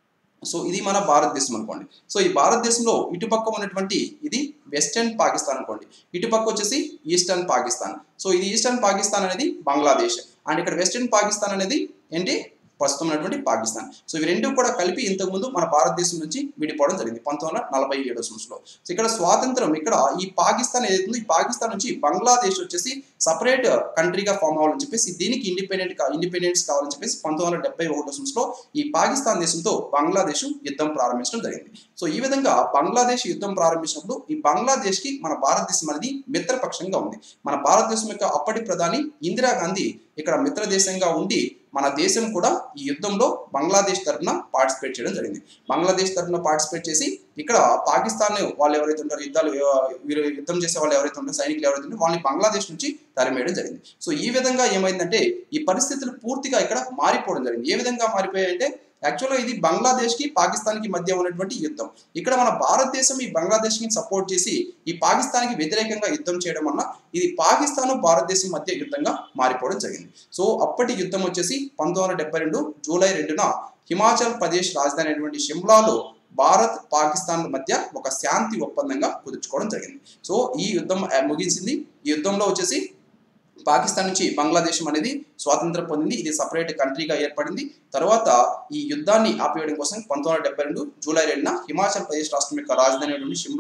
సో ఇది మన భారతదేశం అనుకోండి సో ఈ భారతదేశంలో ఇటుపక్క ఉన్నటువంటి ఇది వెస్టర్న్ పాకిస్తాన్ అనుకోండి ఇటుపక్క వచ్చేసి ఈస్టర్న్ పాకిస్తాన్ సో ఇది ఈస్టర్న్ పాకిస్తాన్ అనేది బంగ్లాదేశ్ అండ్ ఇక్కడ వెస్టర్న్ పాకిస్తాన్ అనేది ఏంటి ప్రస్తుతం ఉన్నటువంటి పాకిస్తాన్ సో ఇవి రెండు కూడా కలిపి ఇంతకుముందు మన భారతదేశం నుంచి విడిపోవడం జరిగింది పంతొమ్మిది వందల నలభై ఏడో సంవత్సరంలో సో ఇక్కడ స్వాతంత్రం ఇక్కడ ఈ పాకిస్తాన్ ఏదైతే ఉందో ఈ పాకిస్తాన్ నుంచి బంగ్లాదేశ్ వచ్చేసి సపరేట్ కంట్రీగా ఫామ్ అవ్వాలని చెప్పేసి దీనికి ఇండిపెండెంట్ ఇండిపెండెన్స్ కావాలని చెప్పేసి పంతొమ్మిది వందల డెబ్బై ఒకటో సంవత్సరంలో ఈ పాకిస్తాన్ దేశంతో బంగ్లాదేశ్ యుద్ధం ప్రారంభించడం జరిగింది సో ఈ విధంగా బంగ్లాదేశ్ యుద్ధం ప్రారంభించినప్పుడు ఈ బంగ్లాదేశ్కి మన భారతదేశం అనేది మిత్రపక్షంగా ఉంది మన భారతదేశం యొక్క అప్పటి ప్రధాని ఇందిరాగాంధీ ఇక్కడ మిత్ర దేశంగా ఉండి మన దేశం కూడా ఈ యుద్ధంలో బంగ్లాదేశ్ తరఫున పార్టిసిపేట్ చేయడం జరిగింది బంగ్లాదేశ్ తరఫున పార్టిసిపేట్ చేసి ఇక్కడ పాకిస్తాన్ వాళ్ళు ఎవరైతే ఉంటారో యుద్ధాలు ఆ, వీరు యుద్ధం చేసే వాళ్ళు ఎవరైతే ఉంటారో సైనికులు ఎవరైతే ఉంటారో వాళ్ళని బంగ్లాదేశ్ నుంచి తరిమేయడం జరిగింది సో ఈ విధంగా ఏమైందంటే ఈ పరిస్థితులు పూర్తిగా ఇక్కడ మారిపోవడం జరిగింది ఏ విధంగా మారిపోయాయంటే యాక్చువల్గా ఇది బంగ్లాదేశ్కి పాకిస్తాన్కి మధ్య ఉన్నటువంటి యుద్ధం ఇక్కడ మన భారతదేశం ఈ బంగ్లాదేశ్కి సపోర్ట్ చేసి ఈ పాకిస్తాన్కి వ్యతిరేకంగా యుద్ధం చేయడం వల్ల ఇది పాకిస్తాన్ భారతదేశం మధ్య యుద్ధంగా మారిపోవడం జరిగింది సో అప్పటి యుద్ధం వచ్చేసి పంతొమ్మిది వందల డెబ్బై రెండు జూలై రెండున హిమాచల్ ప్రదేశ్ రాజధాని అయినటువంటి షిమ్లాలో భారత్ పాకిస్తాన్ మధ్య ఒక శాంతి ఒప్పందంగా కుదుర్చుకోవడం జరిగింది సో ఈ యుద్ధం ఆ, ముగిసింది ఈ యుద్ధంలో వచ్చేసి పాకిస్తాన్ నుంచి బంగ్లాదేశ్ అనేది స్వాతంత్రం పొందింది ఇది సపరేట్ కంట్రీగా ఏర్పడింది తర్వాత ఈ యుద్ధాన్ని ఆపేయడం కోసం పంతొమ్మిది వందల డెబ్బై రెండు జూలై రెండున హిమాచల్ ప్రదేశ్ రాష్ట్రం యొక్క రాజధాని అయినటువంటి షిమ్లాలో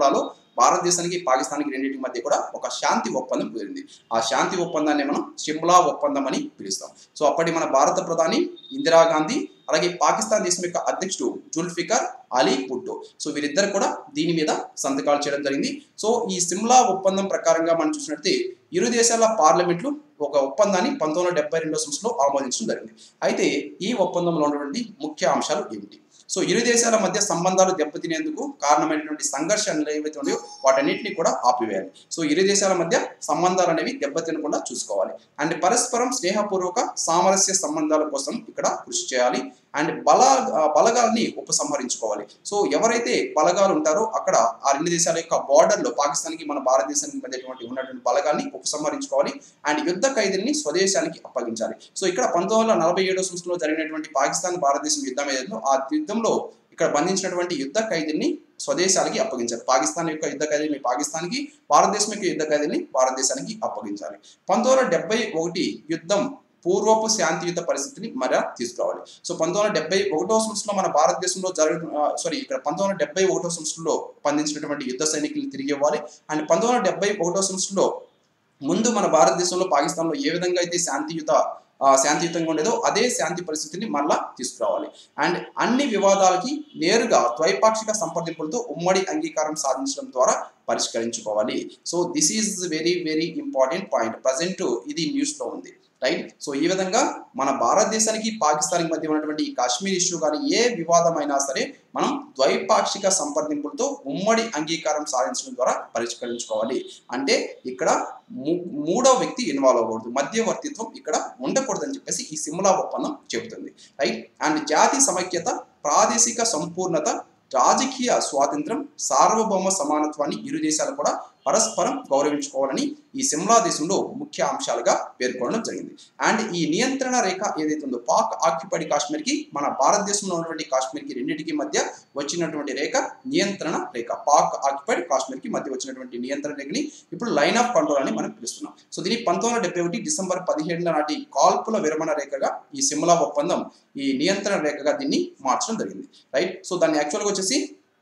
భారతదేశానికి పాకిస్తాన్కి రెండింటి మధ్య కూడా ఒక శాంతి ఒప్పందం కుదిరింది ఆ శాంతి ఒప్పందాన్ని మనం షిమ్లా ఒప్పందం అని పిలుస్తాం సో అప్పటి మన భారత ప్రధాని ఇందిరాగాంధీ అలాగే పాకిస్తాన్ దేశం యొక్క అధ్యక్షుడు జుల్ఫికర్ అలీ భుట్టో సో వీరిద్దరు కూడా దీని మీద సంతకాలు చేయడం జరిగింది సో ఈ సిమ్లా ఒప్పందం ప్రకారంగా మనం చూసినట్లయితే ఇరు దేశాల పార్లమెంట్లు ఒక ఒప్పందాన్ని పంతొమ్మిది వందల డెబ్బై రెండో సంవత్సరంలో ఆమోదించడం జరిగింది అయితే ఈ ఒప్పందంలో ఉన్నటువంటి ముఖ్య అంశాలు ఏమిటి సో ఇరు దేశాల మధ్య సంబంధాలు దెబ్బతినేందుకు కారణమైనటువంటి సంఘర్షణలు ఏవైతే ఉన్నాయో వాటన్నిటిని కూడా ఆపివేయాలి సో ఇరు దేశాల మధ్య సంబంధాలు అనేవి దెబ్బతినకుండా చూసుకోవాలి అండ్ పరస్పరం స్నేహపూర్వక సామరస్య సంబంధాల కోసం ఇక్కడ కృషి చేయాలి అండ్ బల బలగాల్ని ఉపసంహరించుకోవాలి సో ఎవరైతే బలగాలు ఉంటారో అక్కడ ఆ రెండు దేశాల యొక్క బార్డర్లో పాకిస్తాన్కి మన భారతదేశానికి మధ్య ఉన్నటువంటి బలగాల్ని ఉపసంహరించుకోవాలి అండ్ యుద్ధ ఖైదీల్ని స్వదేశానికి అప్పగించాలి సో ఇక్కడ పంతొమ్మిది వందల నలభై ఏడో సంవత్సరంలో జరిగినటువంటి పాకిస్తాన్ భారతదేశం యుద్ధం ఏదైతుందో ఆ యుద్ధంలో ఇక్కడ బంధించినటువంటి యుద్ధ ఖైదీల్ని స్వదేశాలకి అప్పగించాలి పాకిస్తాన్ యొక్క యుద్ధ ఖైదీని పాకిస్తాన్కి భారతదేశం యొక్క యుద్ధ ఖైదీని భారతదేశానికి అప్పగించాలి పంతొమ్మిది వందల డెబ్బై ఒకటి యుద్ధం పూర్వపు శాంతియుత పరిస్థితిని మర తీసుకురావాలి సో పంతొమ్మిది వందల డెబ్బై ఒకటో సంవత్సరంలో మన భారతదేశంలో జరుగుతున్న సారీ ఇక్కడ పంతొమ్మిది వందల డెబ్బై ఒకటో సంవత్సరంలో బంధించినటువంటి యుద్ధ సైనికులను తిరిగి ఇవ్వాలి అండ్ పంతొమ్మిది వందల డెబ్బై ఒకటో సంవత్సరంలో ముందు మన భారతదేశంలో పాకిస్తాన్లో ఏ విధంగా అయితే శాంతియుత ఆ, శాంతియుతంగా ఉండేదో అదే శాంతి పరిస్థితిని మళ్ళా తీసుకురావాలి అండ్ అన్ని వివాదాలకి నేరుగా ద్వైపాక్షిక సంప్రదింపులతో ఉమ్మడి అంగీకారం సాధించడం ద్వారా పరిష్కరించుకోవాలి so this is very very important point present ఇది న్యూస్లో ఉంది రైట్ సో ఈ విధంగా మన భారతదేశానికి పాకిస్తాన్కి మధ్య ఉన్నటువంటి ఈ కాశ్మీర్ ఇష్యూ కానీ ఏ వివాదమైనా సరే మనం ద్వైపాక్షిక సంప్రదింపులతో ఉమ్మడి అంగీకారం సాధించడం ద్వారా పరిష్కరించుకోవాలి అంటే ఇక్కడ ము- మూడో వ్యక్తి ఇన్వాల్వ్ అవ్వకూడదు మధ్యవర్తిత్వం ఇక్కడ ఉండకూడదని చెప్పేసి ఈ సిమ్లా ఒప్పందం చెబుతుంది రైట్ అండ్ జాతి సమైక్యత ప్రాదేశిక సంపూర్ణత రాజకీయ స్వాతంత్రం సార్వభౌమ సమానత్వాన్ని ఇరు దేశాలు కూడా పరస్పరం గౌరవించుకోవాలని ఈ సిమ్లా దేశంలో ముఖ్య అంశాలుగా పేర్కొనడం జరిగింది అండ్ ఈ నియంత్రణ రేఖ ఏదైతే ఉందో పాక్ ఆక్యుపైడ్ కాశ్మీర్కి మన భారతదేశంలో ఉన్నటువంటి కాశ్మీర్కి రెండింటికి మధ్య వచ్చినటువంటి రేఖ నియంత్రణ రేఖ పాక్ ఆక్యుపైడ్ కాశ్మీర్కి మధ్య వచ్చినటువంటి నియంత్రణ రేఖని ఇప్పుడు లైన్ ఆఫ్ కంట్రోల్ అని మనం పిలుస్తున్నాం సో దీన్ని పంతొమ్మిది వందల డెబ్బై ఒకటి డిసెంబర్ పదిహేడున నాటి కాల్పుల విరమణ రేఖగా ఈ సిమ్లా ఒప్పందం ఈ నియంత్రణ రేఖగా దీన్ని మార్చడం జరిగింది రైట్ సో దాన్ని యాక్చువల్గా వచ్చేసి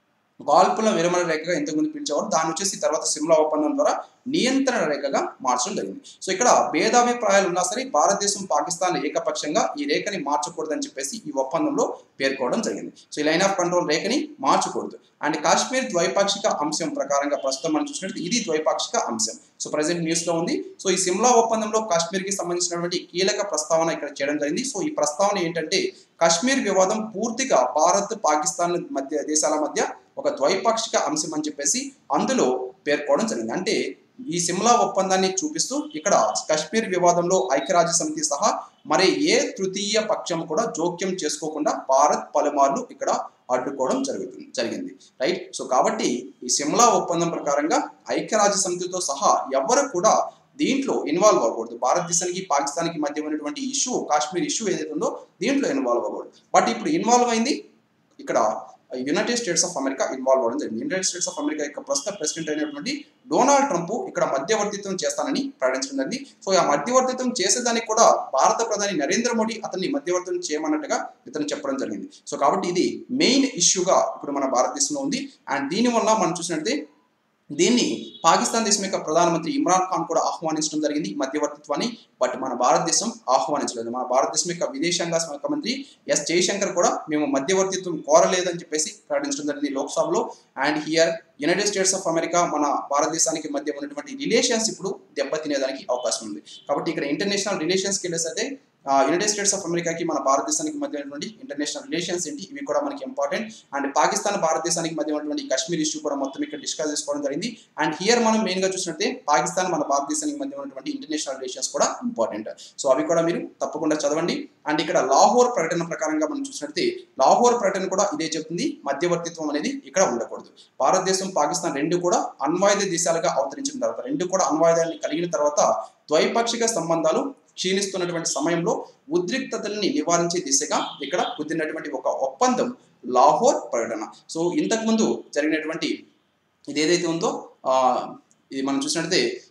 కాల్పుల విరమణ రేఖగా ఇంతకుముందు పిలిచేవారు దాన్ని వచ్చేసి తర్వాత సిమ్లా ఒప్పందం ద్వారా నియంత్రణ రేఖగా మార్చడం జరిగింది సో ఇక్కడ భేదాభిప్రాయాలు ఉన్నా సరే భారతదేశం పాకిస్తాన్ ఏకపక్షంగా ఈ రేఖని మార్చకూడదని చెప్పేసి ఈ ఒప్పందంలో పేర్కోవడం జరిగింది సో ఈ లైన్ ఆఫ్ కంట్రోల్ రేఖని మార్చకూడదు అండ్ కాశ్మీర్ ద్వైపాక్షిక అంశం ప్రకారంగా ప్రస్తుతం మనం చూసినట్టు ఇది ద్వైపాక్షిక అంశం సో ప్రజెంట్ న్యూస్ లో ఉంది సో ఈ సిమ్లా ఒప్పందంలో కాశ్మీర్కి సంబంధించినటువంటి కీలక ప్రస్తావన ఇక్కడ చేయడం జరిగింది సో ఈ ప్రస్తావన ఏంటంటే కాశ్మీర్ వివాదం పూర్తిగా భారత్ పాకిస్తాన్ మధ్య దేశాల మధ్య ఒక ద్వైపాక్షిక అంశం అని చెప్పేసి అందులో పేర్కోవడం జరిగింది అంటే ఈ సిమ్లా ఒప్పందాన్ని చూపిస్తూ ఇక్కడ కశ్మీర్ వివాదంలో ఐక్యరాజ్య సమితి సహా మరి ఏ తృతీయ పక్షం కూడా జోక్యం చేసుకోకుండా భారత్ పలుమార్లు ఇక్కడ అడ్డుకోవడం జరుగుతుంది జరిగింది రైట్ సో కాబట్టి ఈ సిమ్లా ఒప్పందం ప్రకారంగా ఐక్యరాజ్య సమితితో సహా ఎవరు కూడా దీంట్లో ఇన్వాల్వ్ అవ్వకూడదు భారతదేశానికి పాకిస్తాన్కి మధ్య ఉన్నటువంటి ఇష్యూ కాశ్మీర్ ఇష్యూ ఏదైతే ఉందో దీంట్లో ఇన్వాల్వ్ అవ్వకూడదు బట్ ఇప్పుడు ఇన్వాల్వ్ అయింది ఇక్కడ United States of America involve అవ్వడం జరిగింది యునైటెడ్ స్టేట్స్ ఆఫ్ అమెరికా యొక్క ప్రస్తుత ప్రెసిడెంట్ అయినటువంటి డొనాల్డ్ ట్రంప్ ఇక్కడ మధ్యవర్తిత్వం చేస్తానని ప్రకటించడం జరిగింది సో ఆ మధ్యవర్తిత్వం చేసేదానికి కూడా భారత ప్రధాని నరేంద్ర మోడీ అతన్ని మధ్యవర్తిత్వం చేయమన్నట్టుగా ఇతను చెప్పడం జరిగింది సో కాబట్టి ఇది మెయిన్ ఇష్యూగా ఇప్పుడు మన భారతదేశంలో ఉంది అండ్ దీనివల్ల మనం చూసినట్లయితే దీన్ని పాకిస్తాన్ దేశం యొక్క ప్రధానమంత్రి ఇమ్రాన్ ఖాన్ కూడా ఆహ్వానించడం జరిగింది ఈ మధ్యవర్తిత్వాన్ని బట్ మన భారతదేశం ఆహ్వానించలేదు మన భారతదేశం యొక్క విదేశాంగ శాఖ మంత్రి ఎస్ జయశంకర్ కూడా మేము మధ్యవర్తిత్వం కోరలేదని చెప్పేసి ప్రకటించడం జరిగింది లోక్సభలో and here United States of America మన భారతదేశానికి మధ్య ఉన్నటువంటి రిలేషన్స్ ఇప్పుడు దెబ్బతినేదానికి అవకాశం ఉంది కాబట్టి ఇక్కడ ఇంటర్నేషనల్ రిలేషన్స్కి వెళ్ళేసైతే ఆ, యునైటెడ్ స్టేట్స్ ఆఫ్ అమెరికాకి మన భారతదేశానికి మధ్య ఉన్నటువంటి ఇంటర్నేషనల్ రిలేషన్స్ ఏంటి ఇవి కూడా మనకి ఇంపార్టెంట్ అండ్ పాకిస్తాన్ భారతదేశానికి మధ్య ఉన్నటువంటి కాశ్మీర్ ఇష్యూ కూడా మొత్తం ఇక్కడ డిస్కస్ చేసుకోవడం జరిగింది అండ్ హియర్ మనం మెయిన్ గా చూసినట్టే పాకిస్తాన్ మన భారతదేశానికి మధ్య ఉన్నటువంటి ఇంటర్నేషనల్ రిలేషన్స్ కూడా ఇంపార్టెంట్ సో అవి కూడా మీరు తప్పకుండా చదవండి అండ్ ఇక్కడ లాహోర్ ప్రకటన ప్రకారంగా మనం చూసినట్టే లాహోర్ ప్రకటన కూడా ఇదే చెప్తుంది మధ్యవర్తిత్వం అనేది ఇక్కడ ఉండకూడదు భారతదేశం పాకిస్తాన్ రెండు కూడా అణ్వాయుధ దేశాలుగా అవతరించిన తర్వాత రెండు కూడా అణ్వాయుధాన్ని కలిగిన తర్వాత ద్వైపాక్షిక సంబంధాలు క్షీణిస్తున్నటువంటి సమయంలో ఉద్రిక్తతల్ని నివారించే దిశగా ఇక్కడ కుదిరినటువంటి ఒక ఒప్పందం లాహోర్ ప్రకటన సో ఇంతకుముందు జరిగినటువంటి ఇది ఏదైతే ఉందో ఆ, ఇది మనం చూసినట్లయితే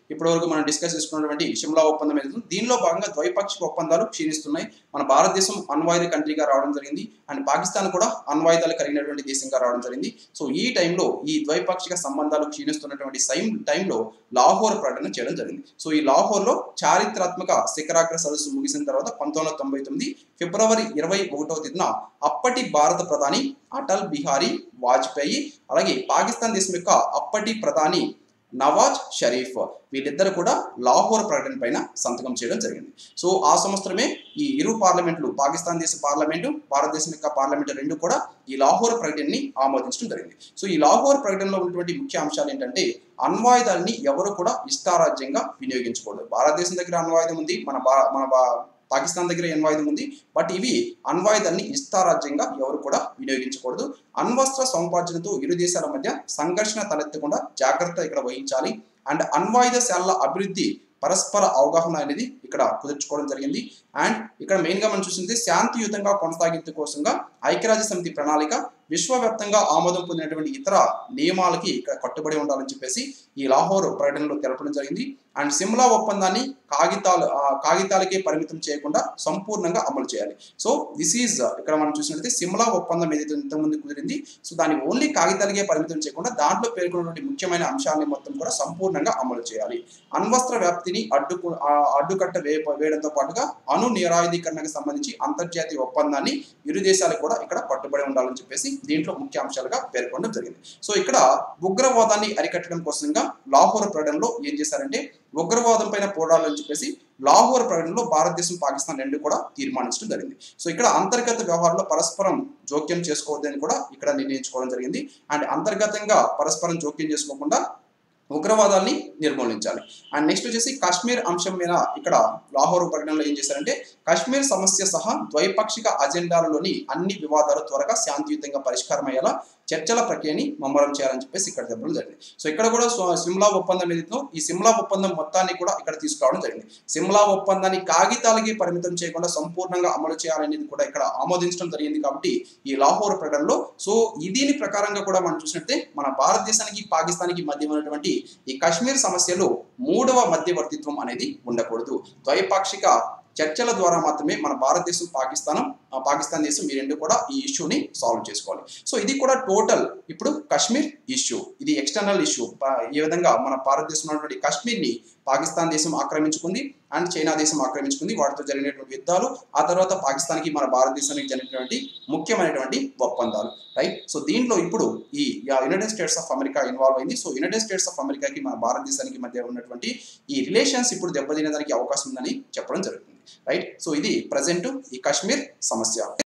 ఇప్పటివరకు మనం డిస్కస్ చేసుకున్నటువంటి షిమ్లా ఒప్పందం ఏదైతే ఉందో, దీనిలో భాగంగా ద్వైపాక్షిక ఒప్పందాలు క్షీణిస్తున్నాయి మన భారతదేశం అణ్వాయుధ కంట్రీగా రావడం జరిగింది అండ్ పాకిస్తాన్ కూడా అణ్వాయుధాలు కలిగినటువంటి దేశంగా రావడం జరిగింది సో ఈ టైంలో ఈ ద్వైపాక్షిక సంబంధాలు క్షీణిస్తున్నటువంటి సైమ్ టైంలో లాహోర్ ప్రకటన చేయడం జరిగింది సో ఈ లాహోర్లో చారిత్రాత్మక శిఖరాగ్ర సదస్సు ముగిసిన తర్వాత పంతొమ్మిది వందల తొంభై తొమ్మిది ఫిబ్రవరి ఇరవై ఒకటవ తేదీన అప్పటి భారత ప్రధాని అటల్ బిహారీ వాజ్పేయి అలాగే పాకిస్తాన్ దేశం యొక్క అప్పటి ప్రధాని నవాజ్ షరీఫ్ వీళ్ళిద్దరు కూడా లాహోర్ ప్రకటన పైన సంతకం చేయడం జరిగింది సో ఆ సంవత్సరమే ఈ ఇరు పార్లమెంట్లు పాకిస్తాన్ దేశ పార్లమెంటు భారతదేశం యొక్క పార్లమెంటు రెండు కూడా ఈ లాహోర్ ప్రకటనని ఆమోదించడం జరిగింది సో ఈ లాహోర్ ప్రకటనలో ఉన్నటువంటి ముఖ్య అంశాలు ఏంటంటే అణ్వాయుధాలని ఎవరు కూడా ఇష్టారాజ్యంగా వినియోగించకూడదు భారతదేశం దగ్గర అణ్వాయుధం ఉంది మన భా మన భా పాకిస్తాన్ దగ్గర అణ్వాయుధం ఉంది బట్ ఇవి అణ్వాయుధాన్ని ఇష్టారాజ్యంగా ఎవరు కూడా వినియోగించకూడదు అణ్వస్త్ర సముపార్జనతో ఇరు దేశాల మధ్య సంఘర్షణ తలెత్తకుండా జాగ్రత్త ఇక్కడ వహించాలి అండ్ అణ్వాయుధ శాలల అభివృద్ధి పరస్పర అవగాహన అనేది ఇక్కడ కుదుర్చుకోవడం జరిగింది అండ్ ఇక్కడ మెయిన్గా మనం చూసింది శాంతియుతంగా కొనసాగింపు కోసంగా ఐక్యరాజ్య సమితి ప్రణాళిక విశ్వవ్యాప్తంగా ఆమోదం పొందినటువంటి ఇతర నియమాలకి ఇక్కడ కట్టుబడి ఉండాలని చెప్పేసి ఈ లాహోర్ ప్రకటనలో తెలపడం జరిగింది అండ్ సిమ్లా ఒప్పందాన్ని కాగితాలు ఆ, కాగితాలకే పరిమితం చేయకుండా సంపూర్ణంగా అమలు చేయాలి సో దిస్ ఈజ్ ఇక్కడ మనం చూసినట్లయితే సిమ్లా ఒప్పందం ఏదైతే ఇంతకుముందు కుదిరింది సో దాన్ని ఓన్లీ కాగితాలకే పరిమితం చేయకుండా దాంట్లో పేర్కొన్నటువంటి ముఖ్యమైన అంశాలని మొత్తం కూడా సంపూర్ణంగా అమలు చేయాలి అణ్వస్త్ర వ్యాప్తిని అడ్డుకు ఆ, అడ్డుకట్ట వే వేయడంతో పాటుగా అణు నిరాయుధీకరణకు సంబంధించి అంతర్జాతీయ ఒప్పందాన్ని ఇరు దేశాలు కూడా ఇక్కడ కట్టుబడి ఉండాలని చెప్పేసి దీంట్లో ముఖ్య అంశాలుగా పేర్కొనడం జరిగింది సో ఇక్కడ ఉగ్రవాదాన్ని అరికట్టడం కోసంగా లాహోర్ ప్రకటనలో ఏం చేశారంటే ఉగ్రవాదం పైన పోరాడాలని చెప్పేసి లాహోర్ ప్రకటనలో భారతదేశం పాకిస్తాన్ రెండు కూడా తీర్మానించడం జరిగింది సో ఇక్కడ అంతర్గత వ్యవహారంలో పరస్పరం జోక్యం చేసుకోవద్దని కూడా ఇక్కడ నిర్ణయించుకోవడం జరిగింది అండ్ అంతర్గతంగా పరస్పరం జోక్యం చేసుకోకుండా ఉగ్రవాదాన్ని నిర్మూలించాలి అండ్ నెక్స్ట్ వచ్చేసి కాశ్మీర్ అంశం మీద ఇక్కడ లాహోర్ ప్రకటనలో ఏం చేశారంటే కాశ్మీర్ సమస్య సహా ద్వైపాక్షిక అజెండాలలోని అన్ని వివాదాలు త్వరగా శాంతియుతంగా పరిష్కారం అయ్యేలా చర్చల ప్రక్రియని ముమ్మరం చేయాలని చెప్పేసి ఇక్కడ చెప్పడం జరిగింది సో ఇక్కడ కూడా సో- సిమ్లా ఒప్పందం ఏదైతే ఈ సిమ్లా ఒప్పందం మొత్తాన్ని కూడా ఇక్కడ తీసుకురావడం జరిగింది సిమ్లా ఒప్పందాన్ని కాగితాలకి పరిమితం చేయకుండా సంపూర్ణంగా అమలు చేయాలనేది కూడా ఇక్కడ ఆమోదించడం జరిగింది కాబట్టి ఈ లాహోర్ ప్రకటనలో సో ఈ దీని ప్రకారంగా కూడా మనం చూసినట్టే మన భారతదేశానికి పాకిస్తాన్కి మధ్య ఉన్నటువంటి ఈ కాశ్మీర్ సమస్యలో మూడవ మధ్యవర్తిత్వం అనేది ఉండకూడదు ద్వైపాక్షిక చర్చల ద్వారా మాత్రమే మన భారతదేశం పాకిస్తాన్ ఆ, పాకిస్తాన్ దేశం ఈ రెండు కూడా ఈ ఇష్యూని సాల్వ్ చేసుకోవాలి సో ఇది కూడా టోటల్ ఇప్పుడు కాశ్మీర్ ఇష్యూ ఇది ఎక్స్టర్నల్ ఇష్యూ ఈ విధంగా మన భారతదేశంలో ఉన్నటువంటి కాశ్మీర్ని పాకిస్తాన్ దేశం ఆక్రమించుకుంది అండ్ చైనా దేశం ఆక్రమించుకుంది వాటితో జరిగినటువంటి యుద్ధాలు ఆ తర్వాత పాకిస్తాన్కి మన భారతదేశానికి జరిగినటువంటి ముఖ్యమైనటువంటి ఒప్పందాలు రైట్ సో దీంట్లో ఇప్పుడు ఈ United States of America involve అయింది సో యునైటెడ్ స్టేట్స్ ఆఫ్ అమెరికాకి మన భారతదేశానికి మధ్య ఉన్నటువంటి ఈ రిలేషన్స్ ఇప్పుడు దెబ్బతినేదానికి అవకాశం ఉందని చెప్పడం జరుగుతుంది రైట్ సో ఇది ప్రజెంట్ ఈ కాశ్మీర్ సమస్య